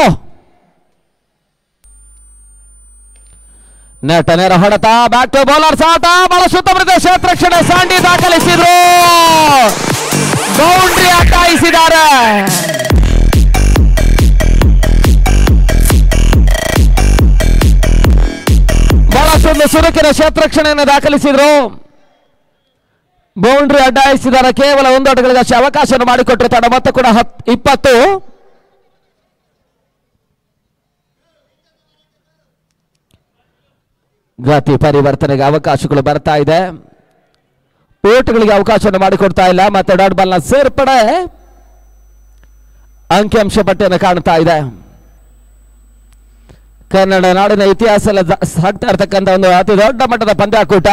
ನೆಟ ನೇರ ಹೊಡೆತ ಬ್ಯಾಕ್ ಟು ಬೌಲರ್ ಸಾಟ ಬಹಳ ಸುತ್ತಮುತ್ತ ಕ್ಷೇತ್ರ ರಕ್ಷಣೆ ಸಾಂಡಿ ದಾಖಲಿಸಿದ್ರು ಬೌಂಡ್ರಿ ಅಟ್ಟಾಯಿಸಿದ್ದಾರೆ ಬಹಳಷ್ಟೊಂದು ಸುರುಕಿನ ಕ್ಷೇತ್ರಕ್ಷಣೆಯನ್ನು ದಾಖಲಿಸಿದ್ರು ಬೌಂಡ್ರಿ ಅಡ್ಡಾಯಿಸಿದ್ದಾರೆ ಕೇವಲ ಒಂದು ಆಟಗಳಿಗಷ್ಟೇ ಅವಕಾಶವನ್ನು ಮಾಡಿಕೊಟ್ಟರು ತಡ ಮೊತ್ತ ಕೂಡ ಹತ್ ಇಪ್ಪತ್ತು ಗತಿ ಪರಿವರ್ತನೆಗೆ ಅವಕಾಶಗಳು ಬರ್ತಾ ಇದೆ ಓಟುಗಳಿಗೆ ಅವಕಾಶವನ್ನು ಮಾಡಿಕೊಡ್ತಾ ಇಲ್ಲ ಮತ್ತೆ ಡಾಟ್ ಬಾಲ್ನ ಸೇರ್ಪಡೆ ಅಂಕಿಅಂಶ ಪಟ್ಟಿಯನ್ನು ಕಾಣ್ತಾ ಇದೆ ಕನ್ನಡ ನಾಡಿನ ಇತಿಹಾಸದಲ್ಲಿ ಜ- ಸಾಗ್ತಾ ಇರ್ತಕ್ಕಂಥ ಒಂದು ಅತಿ ದೊಡ್ಡ ಮಟ್ಟದ ಪಂದ್ಯಾಕೂಟ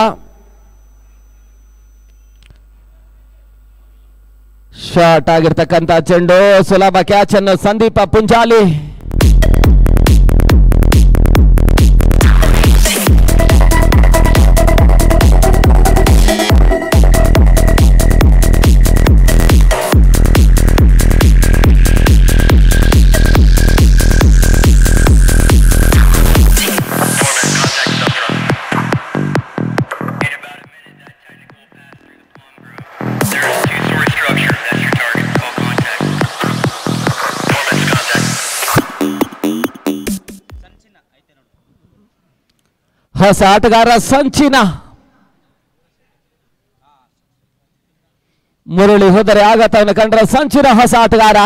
ಶಾರ್ಟ್ ಆಗಿರ್ತಕ್ಕಂಥ ಚೆಂಡು ಸುಲಭ ಕ್ಯಾಚ್ ಅನ್ನು ಸಂದೀಪ ಪುಂಜಾಲಿ ಹೊಸ ಆಟಗಾರ ಸಂಚಿನ ಮುರಳಿ ಹೋದರೆ ಆಘಾತವನ್ನು ಕಂಡ್ರೆ ಸಂಚಿನ ಹೊಸ ಆಟಗಾರ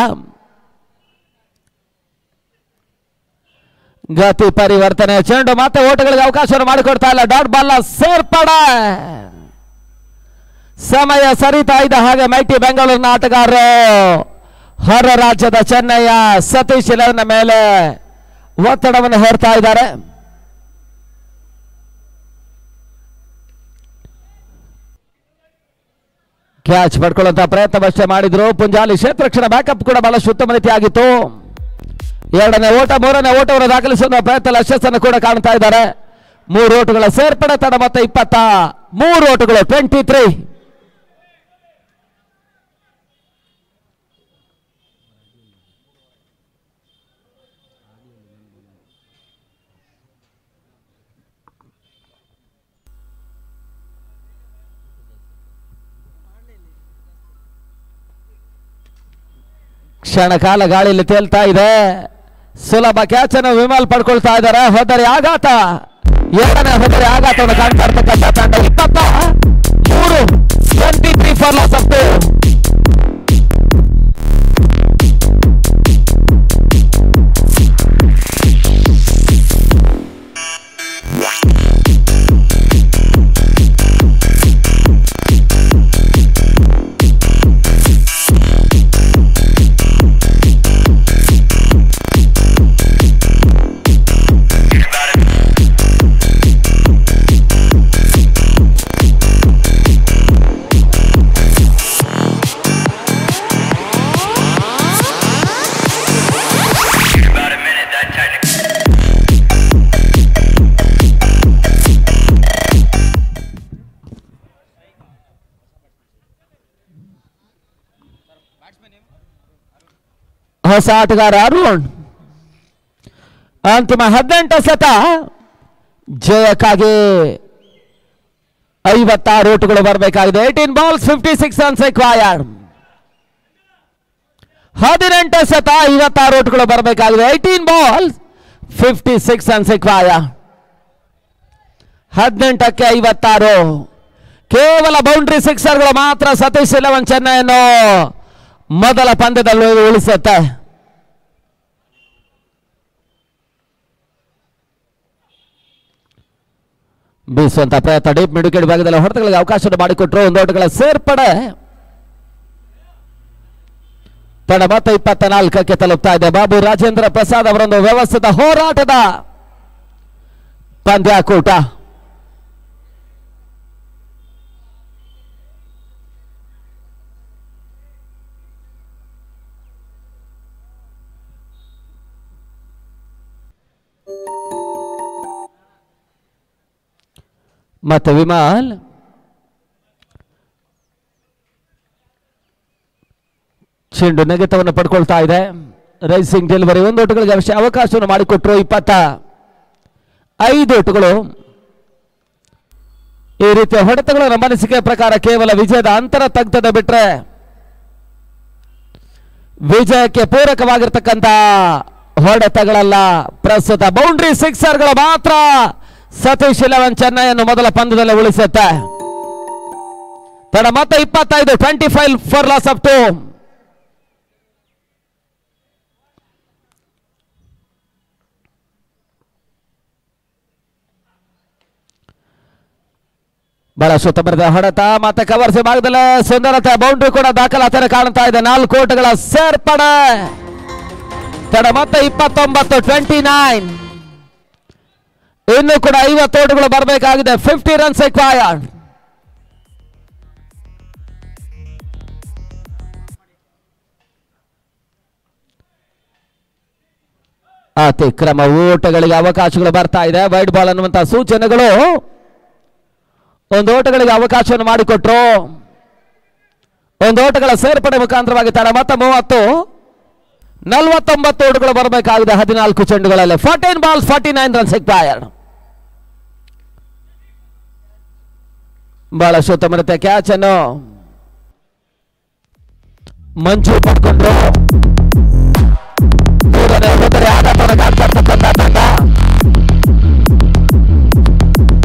ಗತಿ ಪರಿವರ್ತನೆ ಚೆಂಡು ಮತ್ತೆ ಓಟಗಳಿಗೆ ಅವಕಾಶವನ್ನು ಮಾಡಿಕೊಡ್ತಾ ಇಲ್ಲ ಡಾಟ್ ಬಾಲ್ ಸೇರ್ಪಡೆ ಸಮಯ ಸರಿತಾ ಇದ್ದ ಹಾಗೆ ಮೈಟಿ ಬೆಂಗಳೂರಿನ ಆಟಗಾರರು ಹೊರ ರಾಜ್ಯದ ಚೆನ್ನೈಯ ಸತೀಶ್ ಇಲೆವನ್ನ ಮೇಲೆ ಒತ್ತಡವನ್ನು ಹೇರ್ತಾ ಇದ್ದಾರೆ ಕ್ಯಾಚ್ ಪಡ್ಕೊಳ್ಳುವಂತ ಪ್ರಯತ್ನವಷ್ಟೇ ಮಾಡಿದ್ರು ಪುಂಜಾಲಿ ಕ್ಷೇತ್ರಕ್ಷಣ ಬ್ಯಾಕಪ್ ಕೂಡ ಬಹಳಷ್ಟು ಉತ್ತಮ ರೀತಿಯಾಗಿತ್ತು ಎರಡನೇ ಓಟ ಮೂರನೇ ಓಟವನ್ನು ದಾಖಲಿಸುವ ಪ್ರಯತ್ನ ಯಶಸ್ಸನ್ನು ಕೂಡ ಕಾಣ್ತಾ ಇದ್ದಾರೆ ಮೂರು ಓಟಗಳ ಸೇರ್ಪಡೆ ತಡ ಮತ್ತೆ ಇಪ್ಪತ್ತ ಮೂರು ಓಟಗಳು ಟ್ವೆಂಟಿ ತ್ರೀ ಕ್ಷಣ ಕಾಲ ಗಾಳಿಯಲ್ಲಿ ತೇಲ್ತಾ ಇದೆ ಸುಲಭ ಕ್ಯಾಚ್ ಅನ್ನು ವಿಮಲ್ ಪಡ್ಕೊಳ್ತಾ ಇದ್ದಾರೆ ಹೋದರೆ ಆಘಾತ ಎರಡನೇ ಹೋದರೆ ಆಘಾತವನ್ನು ಕಾಣ್ತಾ ಇರ್ತಕ್ಕಂಥ ತಂಡ ಇಪ್ಪತ್ತ ಮೂರು twenty three for loss of two About a minute, that technical. ಹೊಸ ಆಟಗಾರ ಅರುಣ್ ಅಂತಿಮ ಹದಿನೆಂಟು ಸತ ಜಯಕ್ಕಾಗಿ ಐವತ್ತಾರು ಓಟುಗಳು ಬರಬೇಕಾಗಿದೆ eighteen balls fifty six runs required ಹದಿನೆಂಟು ಸತ ಐವತ್ತಾರು ಓಟುಗಳು ಬರಬೇಕಾಗಿದೆ eighteen balls fifty six runs required ಹದಿನೆಂಟಕ್ಕೆ ಐವತ್ತಾರು ಕೇವಲ ಬೌಂಡ್ರಿ ಸಿಕ್ಸರ್ಗಳು ಮಾತ್ರ ಸತೀಶ್ ಇಲೆವನ್ ಚೆನ್ನೈಯನ್ನು ಮೊದಲ ಪಂದ್ಯದಲ್ಲಿ ಉಳಿಸುತ್ತೆ ಬೀಸುವಂತ ಪ್ರಯತ್ನ ಡೀಪ್ ಮಿಡುಕೇಡಿ ಭಾಗದಲ್ಲಿ ಹೊಡೆತಗಳಿಗೆ ಅವಕಾಶ ಮಾಡಿಕೊಟ್ರು ಒಂದು ಓಟಗಳ ಸೇರ್ಪಡೆ ತಡ ಮತ್ತೆ ಇಪ್ಪತ್ತ ನಾಲ್ಕಕ್ಕೆ ತಲುಪ್ತಾ ಇದೆ ಬಾಬು ರಾಜೇಂದ್ರ ಪ್ರಸಾದ್ ಅವರೊಂದು ವ್ಯವಸ್ಥಿತ ಹೋರಾಟದ ಪಂದ್ಯಾಕೂಟ ಮತ್ತೆ ವಿಮಾಲ್ ಚೆಂಡು ನೆಗೆತವನ್ನು ಪಡ್ಕೊಳ್ತಾ ಇದೆ ರೈಸಿಂಗ್ ಡೆಲಿವರಿ ಒಂದು ಓಟಗಳಿಗೆ ಅವಶ್ಯ ಅವಕಾಶವನ್ನು ಮಾಡಿಕೊಟ್ರು ಇಪ್ಪತ್ತ ಐದು ಓಟಗಳು ಈ ರೀತಿಯ ಹೊಡೆತಗಳು ನಮ್ಮ ಅನಿಸಿಕೆ ಪ್ರಕಾರ ಕೇವಲ ವಿಜಯದ ಅಂತರ ತಗ್ತದೆ ಬಿಟ್ರೆ ವಿಜಯಕ್ಕೆ ಪೂರಕವಾಗಿರ್ತಕ್ಕಂಥ ಹೊಡೆತಗಳಲ್ಲ ಪ್ರಸ್ತುತ ಬೌಂಡ್ರಿ ಸಿಕ್ಸರ್ಗಳು ಮಾತ್ರ ಸತೀಶ್ ಇಲೆವನ್ ಚೆನ್ನೈಯನ್ನು ಮೊದಲ ಪಂದ್ಯದಲ್ಲಿ ಉಳಿಸುತ್ತೆ ತಡ ಮತ್ತೆ ಇಪ್ಪತ್ತೈದು twenty five for loss of two ಬಹಳ ಸುತ್ತಮರದ ಹೊಡೆತ ಮತ್ತೆ ಕವರ್ಸಿ ಭಾಗದಲ್ಲಿ ಸುಂದರತೆ ಬೌಂಡ್ರಿ ಕೂಡ ದಾಖಲಾತಿ ಕಾಣ್ತಾ ಇದೆ ನಾಲ್ಕು ಓಟಗಳ ಸೇರ್ಪಡೆ ತಡ ಮತ್ತೆ ಇಪ್ಪತ್ತೊಂಬತ್ತು ಟ್ವೆಂಟಿ ನೈನ್ ಇನ್ನು ಕೂಡ ಐವತ್ತು ಓಟಗಳು ಬರಬೇಕಾಗಿದೆ ಫಿಫ್ಟಿ ರನ್ಸ್ ರಿಕ್ವೈರ್ಡ್ ಅತಿಕ್ರಮ ಓಟಗಳಿಗೆ ಅವಕಾಶಗಳು ಬರ್ತಾ ಇದೆ ವೈಡ್ ಬಾಲ್ ಅನ್ನುವಂತಹ ಸೂಚನೆಗಳು ಒಂದು ಓಟಗಳಿಗೆ ಅವಕಾಶವನ್ನು ಮಾಡಿಕೊಟ್ರು ಒಂದು ಓಟಗಳ ಸೇರ್ಪಡೆ ಮುಖಾಂತರವಾಗಿ ತಡ ಮತ್ತೆ ಮೂವತ್ತು ನಲವತ್ತೊಂಬತ್ತು ಓಟಗಳು ಬರಬೇಕಾಗಿದೆ ಹದಿನಾಲ್ಕು ಚೆಂಡುಗಳಲ್ಲಿ fourteen balls forty nine runs required ಬಹಳ ಸುತ್ತಮುತ್ತ ಕ್ಯಾಚ್ ಅನ್ನು ಮಂಜು ಪಡ್ಕೊಂಡ್ರು ಮೂರನೇ ಹೋದರೆ ಆಘಾತವನ್ನು ಕಾಣ್ತಾ ಇರ್ತಕ್ಕಂಥ ತಂಡ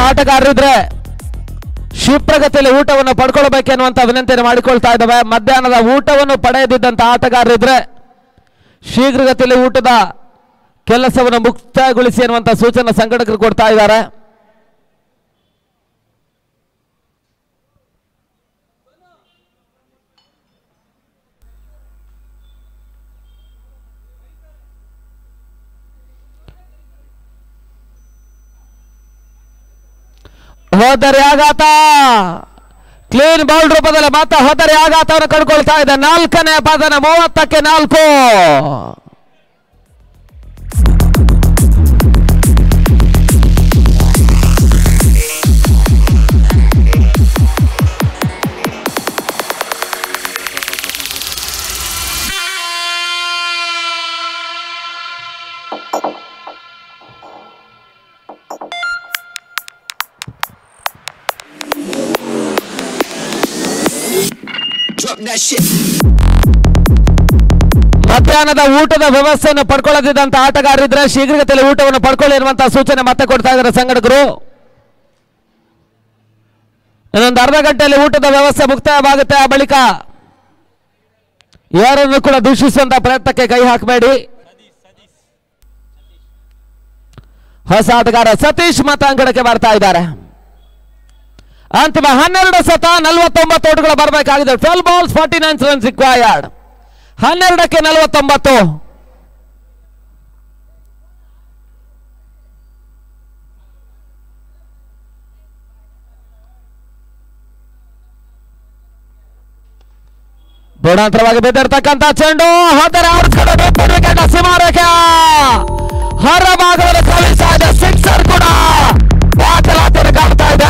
ಆಟಗಾರರಿದ್ರೆ ಶಿವಪ್ರಗತಿಯಲ್ಲಿ ಊಟವನ್ನು ಪಡ್ಕೊಳ್ಬೇಕೆನ್ನುವಂತ ವಿನಂತಿಯನ್ನು ಮಾಡಿಕೊಳ್ತಾ ಇದ್ದಾವೆ ಮಧ್ಯಾಹ್ನದ ಊಟವನ್ನು ಪಡೆಯದಿದ್ದಂತ ಆಟಗಾರರಿದ್ರೆ ಶೀಘ್ರಗತಿಯಲ್ಲಿ ಊಟದ ಕೆಲಸವನ್ನು ಮುಕ್ತಾಯಗೊಳಿಸಿ ಅನ್ನುವಂತ ಸೂಚನೆ ಸಂಘಟಕರು ಕೊಡ್ತಾ ಇದ್ದಾರೆ ಹೋದರೆ ಆಘಾತ ಕ್ಲೀನ್ ಬೌಲ್ ರೂಪದಲ್ಲಿ ಮತ್ತೆ ಹೋದರೆ ಆಘಾತವನ್ನು ಕಂಡುಕೊಳ್ತಾ ಇದೆ ನಾಲ್ಕನೇ ಪದನ ಮೂವತ್ತಕ್ಕೆ ನಾಲ್ಕು Drop that shit. ಮಧ್ಯಾಹ್ನದ ಊಟದ ವ್ಯವಸ್ಥೆಯನ್ನು ಪಡ್ಕೊಳ್ಳದಿದ್ದಂತ ಆಟಗಾರರಿದ್ರೆ ಶೀಘ್ರಗತಿಯಲ್ಲಿ ಊಟವನ್ನು ಪಡ್ಕೊಳ್ಳಿ ಎನ್ನುವಂತ ಸೂಚನೆ ಮತ್ತೆ ಕೊಡ್ತಾ ಇದ್ದಾರೆ ಸಂಘಟಕರು ಇನ್ನೊಂದು ಅರ್ಧ ಗಂಟೆಯಲ್ಲಿ ಊಟದ ವ್ಯವಸ್ಥೆ ಮುಕ್ತಾಯವಾಗುತ್ತೆ ಆ ಬಳಿಕ ಯಾರನ್ನು ಕೂಡ ದೂಷಿಸುವಂತ ಪ್ರಯತ್ನಕ್ಕೆ ಕೈ ಹಾಕಬೇಡಿ ಹೊಸ ಆಟಗಾರ ಸತೀಶ್ ಮತ ಅಂಗಡಕ್ಕೆ ಬರ್ತಾ ಇದ್ದಾರೆ ಅಂತಿಮ ಹನ್ನೆರಡು ಸತ ನಲವತ್ತೊಂಬತ್ತು ಓಟುಗಳು ಬರಬೇಕಾಗಿದೆ twelve balls forty nine runs required ಹನ್ನೆರಡಕ್ಕೆ ನಲವತ್ತೊಂಬತ್ತು ಬುಡಾಂತರವಾಗಿ ಬಿದ್ದಿರ್ತಕ್ಕಂಥ ಚೆಂಡು ಹೋದರೆ ವಿಕೆಟ್ ಸಿಮಾರೇಖೆ ಹೊರ ಭಾಗದಲ್ಲಿ ಕಳಿಸ್ತಾ ಇದೆ ಸಿಕ್ಸರ್ ಕೂಡ ದಾಖಲಾತಿಯನ್ನು ಕಾಣ್ತಾ ಇದೆ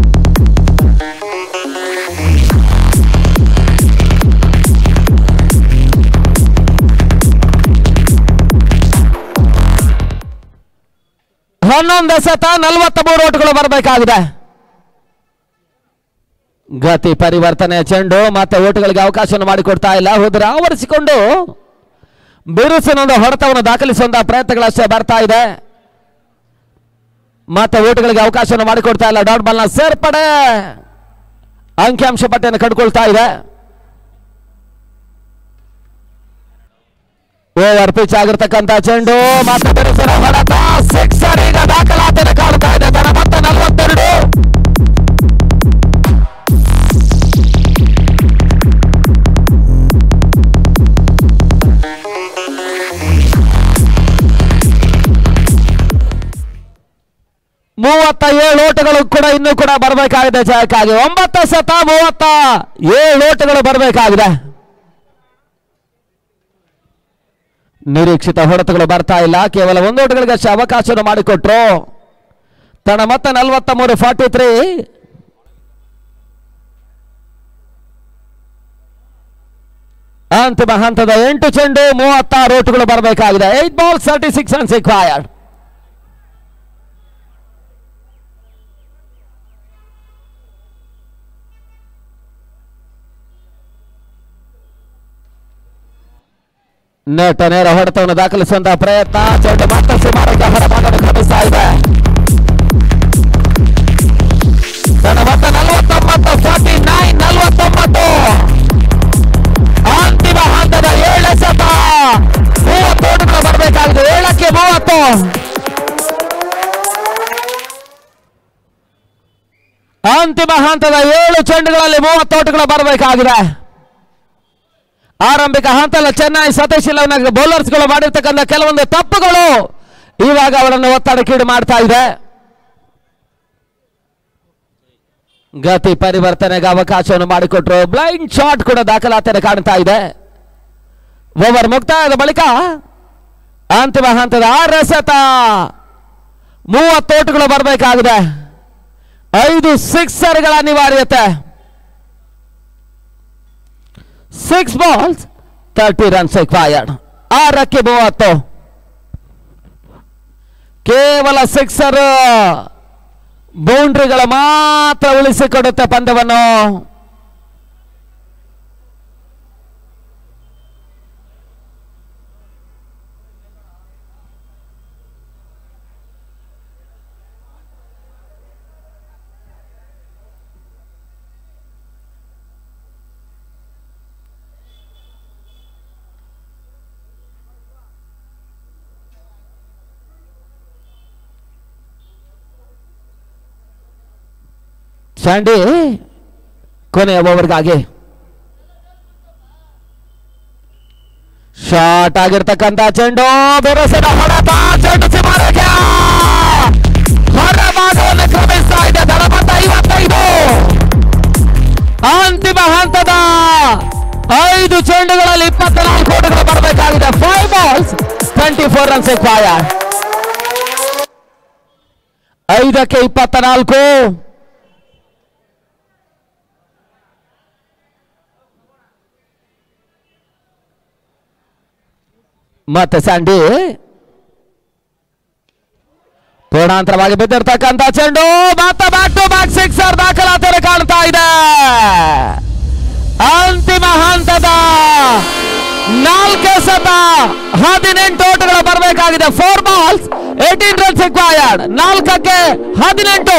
ಹನ್ನೊಂದು ಎಸೆತ ನಲವತ್ತ ಮೂರು ಓಟುಗಳು ಬರಬೇಕಾಗಿದೆ ಗತಿ ಪರಿವರ್ತನೆ ಚೆಂಡು ಮತ್ತೆ ಓಟುಗಳಿಗೆ ಅವಕಾಶವನ್ನು ಮಾಡಿಕೊಡ್ತಾ ಇಲ್ಲ ಹೋದರೆ ಆವರಿಸಿಕೊಂಡು ಬಿರುಸಿನೊಂದು ಹೊಡೆತವನ್ನು ದಾಖಲಿಸುವಂತಹ ಪ್ರಯತ್ನಗಳಷ್ಟೇ ಬರ್ತಾ ಇದೆ ಮತ್ತೆ ಓಟುಗಳಿಗೆ ಅವಕಾಶವನ್ನು ಮಾಡಿಕೊಡ್ತಾ ಇಲ್ಲ ಡಾಟ್ ಬಾಲ್ನ ಸೇರ್ಪಡೆ ಅಂಕಿಅಂಶ ಪಟ್ಟಿಯನ್ನು ಕಂಡುಕೊಳ್ತಾ ಇದೆ ಓವರ್ ಪಿಚ್ ಆಗಿರ್ತಕ್ಕಂಥ ಚೆಂಡು ಮತ್ತೆ ಬಿರುಸಿನ ಹೊಡೆತ ಸಿಕ್ಸರ್ ಈಗ ದಾಖಲಾತಿಯನ್ನು ಕಾಣ್ತಾ ಇದೆ ತನ್ನ ಮತ್ತೆ ನಲವತ್ತೆರಡು ಮೂವತ್ತ ಏಳು ಓಟಗಳು ಕೂಡ ಇನ್ನೂ ಕೂಡ ಬರಬೇಕಾಗಿದೆ ಜಯಕ್ಕಾಗಿ ಒಂಬತ್ತು ಸತ ಮೂವತ್ತ ಏಳು ಓಟಗಳು ಬರಬೇಕಾಗಿದೆ ನಿರೀಕ್ಷಿತ ಹೊಡೆತಗಳು ಬರ್ತಾ ಇಲ್ಲ ಕೇವಲ ಒಂದು ಓಟಗಳಿಗಷ್ಟೇ ಅವಕಾಶವನ್ನು ಮಾಡಿಕೊಟ್ರು ತನ್ನ ಮತ್ತೆ ನಲವತ್ತ ಮೂರು ಫಾರ್ಟಿ ತ್ರೀ ಅಂತಿಮ ಹಂತದ ಎಂಟು ಚೆಂಡು ಮೂವತ್ತಾರು ಓಟುಗಳು ಬರಬೇಕಾಗಿದೆ eight ball thirty six runs required ನೆಟ್ಟ ನೇರ ಹೊಡೆತವನ್ನು ದಾಖಲಿಸುವಂತಹ ಪ್ರಯತ್ನ ಚೆಂಡು ಮತ್ತೆ ಸುಮಾರಿಗೆ ಹೊರಭಾಗವನ್ನು ಕ್ರಮಿಸ್ತಾ ಇದೆ ತನ್ನ ಮತ್ತೆ ನಲವತ್ತೊಂಬತ್ತು ಫಾರ್ಟಿ ನೈನ್ ನಲವತ್ತೊಂಬತ್ತು ಅಂತಿಮ ಹಂತದ ಏಳು ಸತ ಮೂವತ್ತು ಓಟಗಳು ಬರಬೇಕಾಗಿದೆ ಏಳಕ್ಕೆ ಮೂವತ್ತು ಅಂತಿಮ ಹಂತದ ಏಳು ಚೆಂಡುಗಳಲ್ಲಿ ಮೂವತ್ತು ಓಟಗಳು ಬರಬೇಕಾಗಿದೆ ಆರಂಭಿಕ ಹಂತದಲ್ಲಿ ಚೆನ್ನೈ ಸತೀಶ್ ಇಲ್ಲವನ್ನ ಬೌಲರ್ಸ್ಗಳು ಮಾಡಿರ್ತಕ್ಕಂಥ ಕೆಲವೊಂದು ತಪ್ಪುಗಳು ಇವಾಗ ಅವರನ್ನು ಒತ್ತಡಕ್ಕೀಡು ಮಾಡ್ತಾ ಇದೆ ಗತಿ ಪರಿವರ್ತನೆಗೆ ಅವಕಾಶವನ್ನು ಮಾಡಿಕೊಟ್ರು ಬ್ಲೈಂಡ್ ಶಾಟ್ ಕೂಡ ದಾಖಲಾತಿಯನ್ನು ಕಾಣ್ತಾ ಇದೆ ಓವರ್ ಮುಕ್ತಾಯದ ಬಳಿಕ ಅಂತಿಮ ಹಂತದ ಆರು ಎಸೆತ ಮೂವತ್ತು ಓಟುಗಳು ಬರಬೇಕಾಗಿದೆ ಐದು ಸಿಕ್ಸರ್ಗಳ ಅನಿವಾರ್ಯತೆ six balls thirty runs required ಆರಕ್ಕೆ ಮೂವತ್ತು ಕೇವಲ ಸಿಕ್ಸರ್ ಬೌಂಡ್ರಿಗಳು ಮಾತ್ರ ಉಳಿಸಿಕೊಡುತ್ತೆ ಪಂದ್ಯವನ್ನು ಸ್ಯಾಂಡಿ ಕೊನೆಯ ಓವರ್ಗಾಗಿ ಶಾರ್ಟ್ ಆಗಿರ್ತಕ್ಕಂಥ ಚೆಂಡು ಬೆರಸಿನ ಹೊಡೆತ ಚೆಂಡು ಸಿಮಾರಕ್ಕೆ ಹೊರಭಾಗವನ್ನು ಕ್ರಮಿಸ್ತಾ ಇದೆ ಧನಪಥ ಐವತ್ತೈದು ಅಂತಿಮ ಹಂತದ ಐದು ಚೆಂಡುಗಳಲ್ಲಿ ಇಪ್ಪತ್ನಾಲ್ಕು ಓಟಗಳು ಬರಬೇಕಾಗಿದೆ five balls twenty four runs required ಐದಕ್ಕೆ ಇಪ್ಪತ್ತ ನಾಲ್ಕು ಮತ್ತೆ ಸ್ಯಾಂಡಿ ಪೂರ್ಣಾಂತರವಾಗಿ ಬಿದ್ದಿರ್ತಕ್ಕಂಥ ಚೆಂಡು ಮತ್ತೆ ಬ್ಯಾಕ್ ಟು ಬ್ಯಾಕ್ ಸಿಕ್ಸರ್ ದಾಖಲಾತಿಯಲ್ಲಿ ಕಾಣ್ತಾ ಇದೆ ಅಂತಿಮ ಹಂತದ ನಾಲ್ಕು ಸತ ಹದಿನೆಂಟು ಓಟಗಳು ಬರಬೇಕಾಗಿದೆ four balls eighteen runs required ನಾಲ್ಕಕ್ಕೆ ಹದಿನೆಂಟು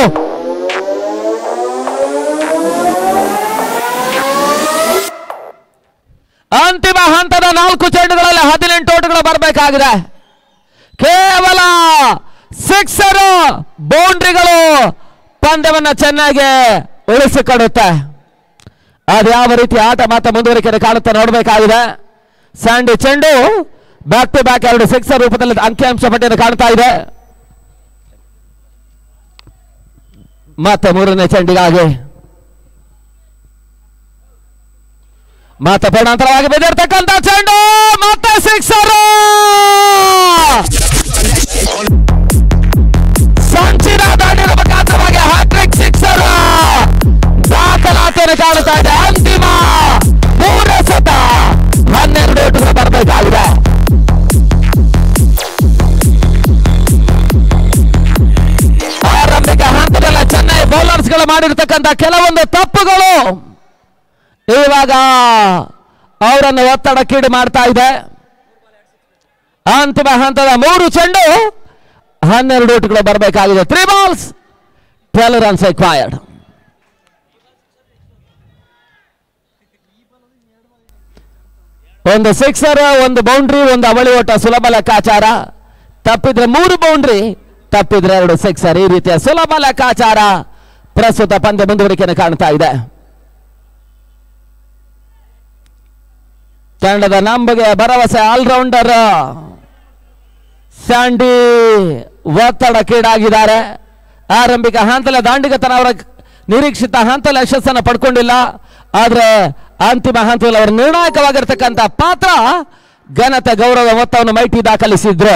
ಅಂತಿಮ ಹಂತದ ನಾಲ್ಕು ಚೆಂಡುಗಳಲ್ಲಿ ಹದಿನೆಂಟು ಓಟಗಳು ಬರಬೇಕಾಗಿದೆ ಕೇವಲ ಸಿಕ್ಸರು ಬೌಂಡ್ರಿಗಳು ಪಂದ್ಯವನ್ನ ಚೆನ್ನಾಗಿ ಉಳಿಸಿಕೊಡುತ್ತೆ ಅದು ಯಾವ ರೀತಿ ಆಟ ಮಾತ್ರ ಮುಂದುವರಿಕೆ ಕಾಣುತ್ತೆ ನೋಡಬೇಕಾಗಿದೆ ಸ್ಯಾಂಡಿ ಚೆಂಡು ಬ್ಯಾಕ್ ಟು ಬ್ಯಾಕ್ ಎರಡು ಸಿಕ್ಸರ್ ರೂಪದಲ್ಲಿ ಅಂಕಿಅಂಶ ಪಟ್ಟಿಯನ್ನು ಕಾಣ್ತಾ ಇದೆ ಮತ್ತೆ ಮೂರನೇ ಚೆಂಡಿಗಾಗಿ ಮತ್ತೆ ಪರಿಣಾಂತರವಾಗಿ ಬಿದ್ದಿರ್ತಕ್ಕಂಥ ಚೆಂಡು ಮತ್ತೆ ಸಿಕ್ಸರ್ ಸಂಚಿನ ದಾಂಡಿನ ಮುಖಾಂತರವಾಗಿ ಹ್ಯಾಟ್ರಿಕ್ ಸಿಕ್ಸರ್ ದಾಖಲಾತಿಯನ್ನು ಕಾಣುತ್ತಾ ಇದೆ ಅಂತಿಮ ಮೂರ ಸತ ಹನ್ನೆರಡು ಓಟಗಳು ಬರಬೇಕಾಗಿದೆ ಆರಂಭಿಕ ಹಂತದಲ್ಲ ಚೆನ್ನೈ ಬೌಲರ್ಸ್ ಗಳು ಮಾಡಿರ್ತಕ್ಕಂಥ ಕೆಲವೊಂದು ತಪ್ಪುಗಳು ಇವಾಗ ಅವರನ್ನು ಒತ್ತಡಕ್ಕೀಡು ಮಾಡ್ತಾ ಇದೆ ಅಂತಿಮ ಹಂತದ ಮೂರು ಚೆಂಡು ಹನ್ನೆರಡು ಓಟಗಳು ಬರಬೇಕಾಗಿದೆ three balls twelve runs required ಒಂದು ಸಿಕ್ಸರ್ ಒಂದು ಬೌಂಡ್ರಿ ಒಂದು ಅವಳಿ ಓಟ ಸುಲಭ ಲೆಕ್ಕಾಚಾರ ತಪ್ಪಿದ್ರೆ ಮೂರು ಬೌಂಡ್ರಿ ತಪ್ಪಿದ್ರೆ ಎರಡು ಸಿಕ್ಸರ್ ಈ ರೀತಿಯ ಸುಲಭ ಲೆಕ್ಕಾಚಾರ ಪ್ರಸ್ತುತ ಪಂದ್ಯ ಮುಂದುವರಿಕೆಯನ್ನು ಕಾಣ್ತಾ ಇದೆ ತಂಡದ ನಂಬಗೆ ಭರವಸೆ ಆಲ್ರೌಂಡರ್ ಸ್ಯಾಂಡಿ ಒತ್ತಡಕ್ಕೀಡಾಗಿದ್ದಾರೆ ಆರಂಭಿಕ ಹಂತಲ ದಾಂಡಿಗತನ ಅವರ ನಿರೀಕ್ಷಿತ ಹಂತಲ ಯಶಸ್ಸನ್ನು ಪಡ್ಕೊಂಡಿಲ್ಲ ಆದ್ರೆ ಅಂತಿಮ ಹಂತದಲ್ಲಿ ಅವರು ನಿರ್ಣಾಯಕವಾಗಿರ್ತಕ್ಕಂಥ ಪಾತ್ರ ಘನತೆ ಗೌರವ ಮೊತ್ತವನ್ನು ಮೈಟಿ ದಾಖಲಿಸಿದ್ರು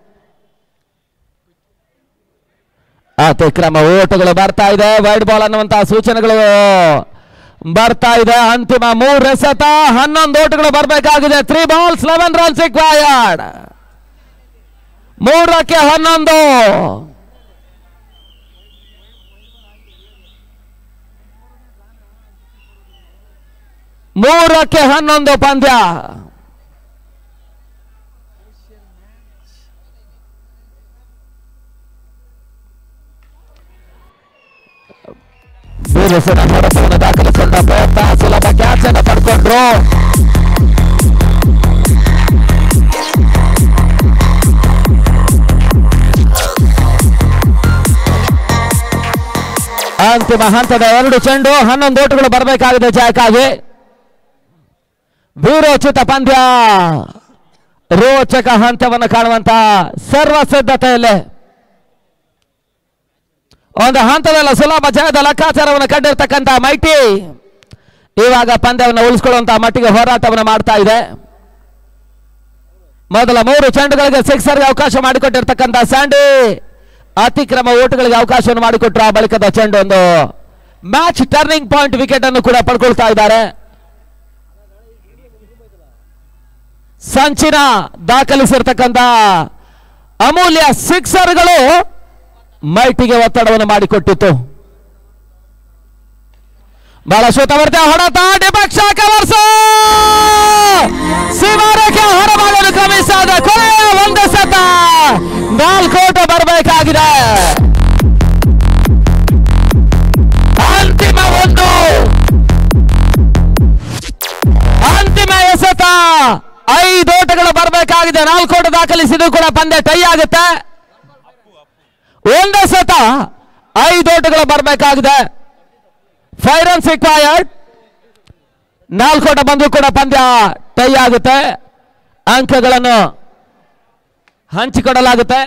ಅತಿಕ್ರಮ ಓಟಗಳು ಬರ್ತಾ ಇದೆ ವೈಡ್ ಬಾಲ್ ಅನ್ನುವಂತಹ ಸೂಚನೆಗಳು ಬರ್ತಾ ಇದೆ ಅಂತಿಮ ಮೂರು ಎಸೆತ ಹನ್ನೊಂದು ಓಟಗಳು ಬರಬೇಕಾಗಿದೆ three balls eleven runs required ಮೂರಕ್ಕೆ ಹನ್ನೊಂದು ಮೂರಕ್ಕೆ ಹನ್ನೊಂದು ಪಂದ್ಯ ಬೀರಸನ ಹೊಡೆತವನ್ನು ದಾಖಲಿಸಿಕೊಂಡ ಪ್ರಯತ್ನ ಸುಲಭ ಕ್ಯಾಚ್ ಅನ್ನು ಪಡ್ಕೊಂಡ್ರು ಅಂತಿಮ ಹಂತದ ಎರಡು ಚೆಂಡು ಹನ್ನೊಂದು ಓಟುಗಳು ಬರಬೇಕಾಗಿದೆ ಜಯಕ್ಕಾಗಿ ವೀರೋಚಿತ ಪಂದ್ಯ ರೋಚಕ ಹಂತವನ್ನು ಕಾಣುವಂತ ಸರ್ವ ಸಿದ್ಧತೆಯಲ್ಲಿ ಒಂದು ಹಂತದಲ್ಲಿ ಸುಲಭ ಜಯದ ಲೆಕ್ಕಾಚಾರವನ್ನು ಕಂಡಿರ್ತಕ್ಕಂಥ ಮೈಟಿ ಇವಾಗ ಪಂದ್ಯವನ್ನು ಉಳಿಸ್ಕೊಳ್ಳುವಂತಹ ಮಟ್ಟಿಗೆ ಹೋರಾಟವನ್ನು ಮಾಡ್ತಾ ಇದೆ ಮೊದಲ ಮೂರು ಚೆಂಡುಗಳಿಗೆ ಸಿಕ್ಸರ್ಗೆ ಅವಕಾಶ ಮಾಡಿಕೊಟ್ಟಿರ್ತಕ್ಕಂಥ ಸ್ಯಾಂಡಿ ಅತಿಕ್ರಮ ಓಟುಗಳಿಗೆ ಅವಕಾಶವನ್ನು ಮಾಡಿಕೊಟ್ರು ಆ ಬಳಿಕದ ಚೆಂಡು ಒಂದು ಮ್ಯಾಚ್ ಟರ್ನಿಂಗ್ ಪಾಯಿಂಟ್ ವಿಕೆಟ್ ಅನ್ನು ಕೂಡ ಪಡ್ಕೊಳ್ತಾ ಇದ್ದಾರೆ ಸಂಚಿನ ದಾಖಲಿಸಿರ್ತಕ್ಕಂಥ ಅಮೂಲ್ಯ ಸಿಕ್ಸರ್ಗಳು ಮೈಟಿಗೆ ಒತ್ತಡವನ್ನು ಮಾಡಿಕೊಟ್ಟಿತ್ತು ಬಹಳ ಶೂತವರ್ತೆ ಹೊಡೆತ ಡಿಪಕ್ಷ ಕವರ್ಸ ಸೀಮಾರೇಖೆ ಹೊರಭಾಗವನ್ನು ಕ್ರಮಿಸಾದ ಕೊನೆಯ ಒಂದು ಸತ ನಾಲ್ಕು ಓಟ ಬರಬೇಕಾಗಿದೆ ಅಂತಿಮ ಒಂದು ಅಂತಿಮ ಎಸೆತ ಐದು ಓಟಗಳು ಬರಬೇಕಾಗಿದೆ ನಾಲ್ಕು ಓಟ ದಾಖಲಿಸಿದ್ರು ಕೂಡ ಪಂದ್ಯ ಟೈ ಆಗುತ್ತೆ ಒಂದು ಸತ ಐದು ಓಟಗಳು ಬರಬೇಕಾಗಿದೆ ಫೈವ್ ರನ್ಸ್ ರಿಕ್ವೈರ್ಡ್ ನಾಲ್ಕೋಟ ಬಂದು ಕೂಡ ಪಂದ್ಯ ಟೈ ಆಗುತ್ತೆ ಅಂಕಗಳನ್ನು ಹಂಚಿಕೊಡಲಾಗುತ್ತೆ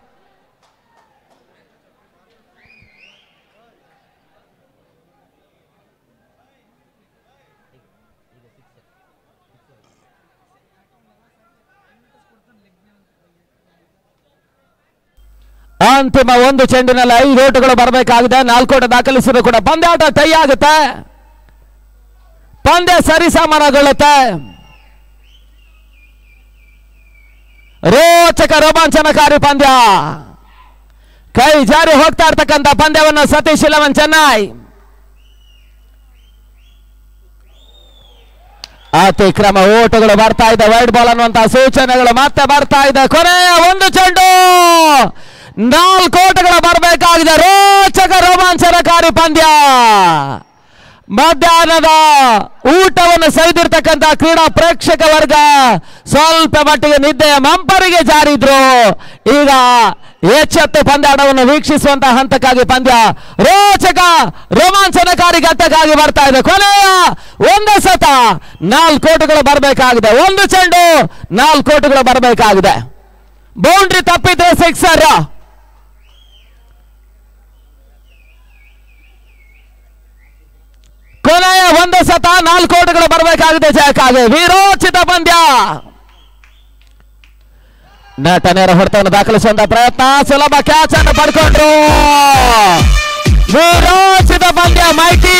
ಅಂತಿಮ ಒಂದು ಚೆಂಡಿನಲ್ಲಿ ಐದು ಓಟುಗಳು ಬರಬೇಕಾಗಿದೆ ನಾಲ್ಕು ಓಟ ದಾಖಲಿಸಿದ್ರು ಕೂಡ ಪಂದ್ಯಾಟ ಟೈ ಆಗುತ್ತೆ ಪಂದ್ಯ ಸರಿಸಮಾನಗೊಳ್ಳುತ್ತೆ ರೋಚಕ ರೋಮಾಂಚನಕಾರಿ ಪಂದ್ಯ ಕೈ ಜಾರಿ ಹೋಗ್ತಾ ಇರ್ತಕ್ಕಂಥ ಪಂದ್ಯವನ್ನು ಸತೀಶ್ ಇಲೆವನ್ ಚೆನ್ನೈ ಅತಿಕ್ರಮ ಓಟಗಳು ಬರ್ತಾ ಇದೆ ವೈಡ್ ಬಾಲ್ ಅನ್ನುವಂತಹ ಸೂಚನೆಗಳು ಮತ್ತೆ ಬರ್ತಾ ಇದೆ ಕೊನೆಯ ಒಂದು ಚೆಂಡು ನಾಲ್ಕು ಓಟಗಳು ಬರಬೇಕಾಗಿದೆ ರೋಚಕ ರೋಮಾಂಚನಕಾರಿ ಪಂದ್ಯ ಮಧ್ಯಾಹ್ನದ ಊಟವನ್ನು ಸವಿದಿರ್ತಕ್ಕಂಥ ಕ್ರೀಡಾ ಪ್ರೇಕ್ಷಕ ವರ್ಗ ಸ್ವಲ್ಪ ಮಟ್ಟಿಗೆ ನಿದ್ದೆಯ ಮಂಪರಿಗೆ ಜಾರಿದ್ರು ಈಗ ಎಚ್ಚೆತ್ತು ಪಂದ್ಯಾಟವನ್ನು ವೀಕ್ಷಿಸುವಂತಹ ಹಂತಕ್ಕಾಗಿ ಪಂದ್ಯ ರೋಚಕ ರೋಮಾಂಚನಕಾರಿ ಘಟ್ಟಕ್ಕಾಗಿ ಬರ್ತಾ ಇದೆ ಕೊನೆಯ ಒಂದು ಸತ ನಾಲ್ಕು ಕೋಟುಗಳು ಬರಬೇಕಾಗಿದೆ ಒಂದು ಚೆಂಡು ನಾಲ್ಕು ಕೋಟುಗಳು ಬರಬೇಕಾಗಿದೆ ಬೌಂಡ್ರಿ ತಪ್ಪಿದ್ರೆ ಸಿಕ್ಸರ್ ಕೊನೆಯ ಒಂದು ಸತ ನಾಲ್ಕು ಓಟಗಳು ಬರಬೇಕಾಗಿದೆ ಜಯಕ್ಕಾಗಿ ವೀರೋಚಿತ ಪಂದ್ಯ ನಟನೆಯರ ಹೊಡೆತವನ್ನು ದಾಖಲಿಸುವಂತ ಪ್ರಯತ್ನ ಸುಲಭ ಕ್ಯಾಚ್ ಅನ್ನು ಪಡ್ಕೊಂಡ್ರು ವೀರೋಚಿತ ಪಂದ್ಯ ಮೈಟಿ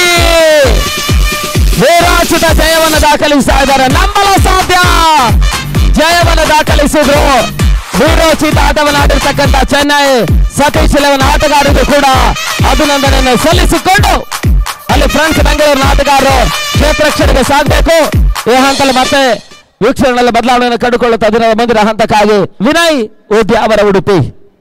ವೀರೋಚಿತ ಜಯವನ್ನು ದಾಖಲಿಸ್ತಾ ಇದ್ದಾರೆ ನಂಬಲು ಸಾಧ್ಯ ಜಯವನ್ನು ದಾಖಲಿಸಿದ್ರು ವೀರೋಚಿತ ಆಟವನ್ನು ಆಡಿರ್ತಕ್ಕಂಥ ಚೆನ್ನೈ ಸತೀಶ್ ಇಲೆವನ್ ಆಟಗಾರರಿಗೂ ಕೂಡ ಅಭಿನಂದನೆಯನ್ನು ಸಲ್ಲಿಸಿಕೊಂಡು ಅಲ್ಲಿ ಫ್ರೆಂಡ್ಸ್ ಬೆಂಗಳೂರಿನ ಆಟಗಾರರು ಕ್ಷೇತ್ರಕ್ಷಣೆಗೆ ಸಾಗಬೇಕು ಈ ಹಂತದಲ್ಲಿ ಮತ್ತೆ ವೀಕ್ಷಣೆಗಳಲ್ಲಿ ಬದಲಾವಣೆಯನ್ನು ಕಂಡುಕೊಳ್ಳುತ್ತಾ ದಿನದ ಮುಂದಿನ ಹಂತಕ್ಕಾಗಿ ವಿನಯ್ ಉದ್ಯಾವರ ಉಡುಪಿ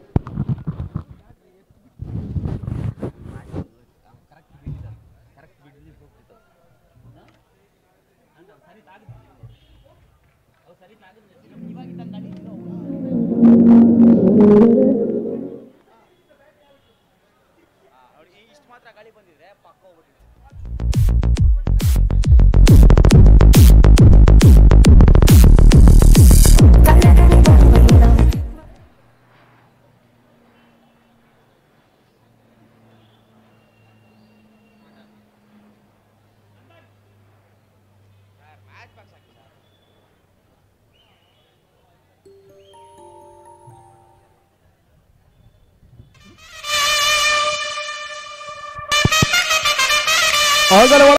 ಇಷ್ಟು ಮಾತ್ರ ಗಾಳಿ ಬಂದಿದ್ರೆ ಪಕ್ಕ ಹೋಗ್ಬಿಟ್ಟಿದೆ ಅವುಗಳ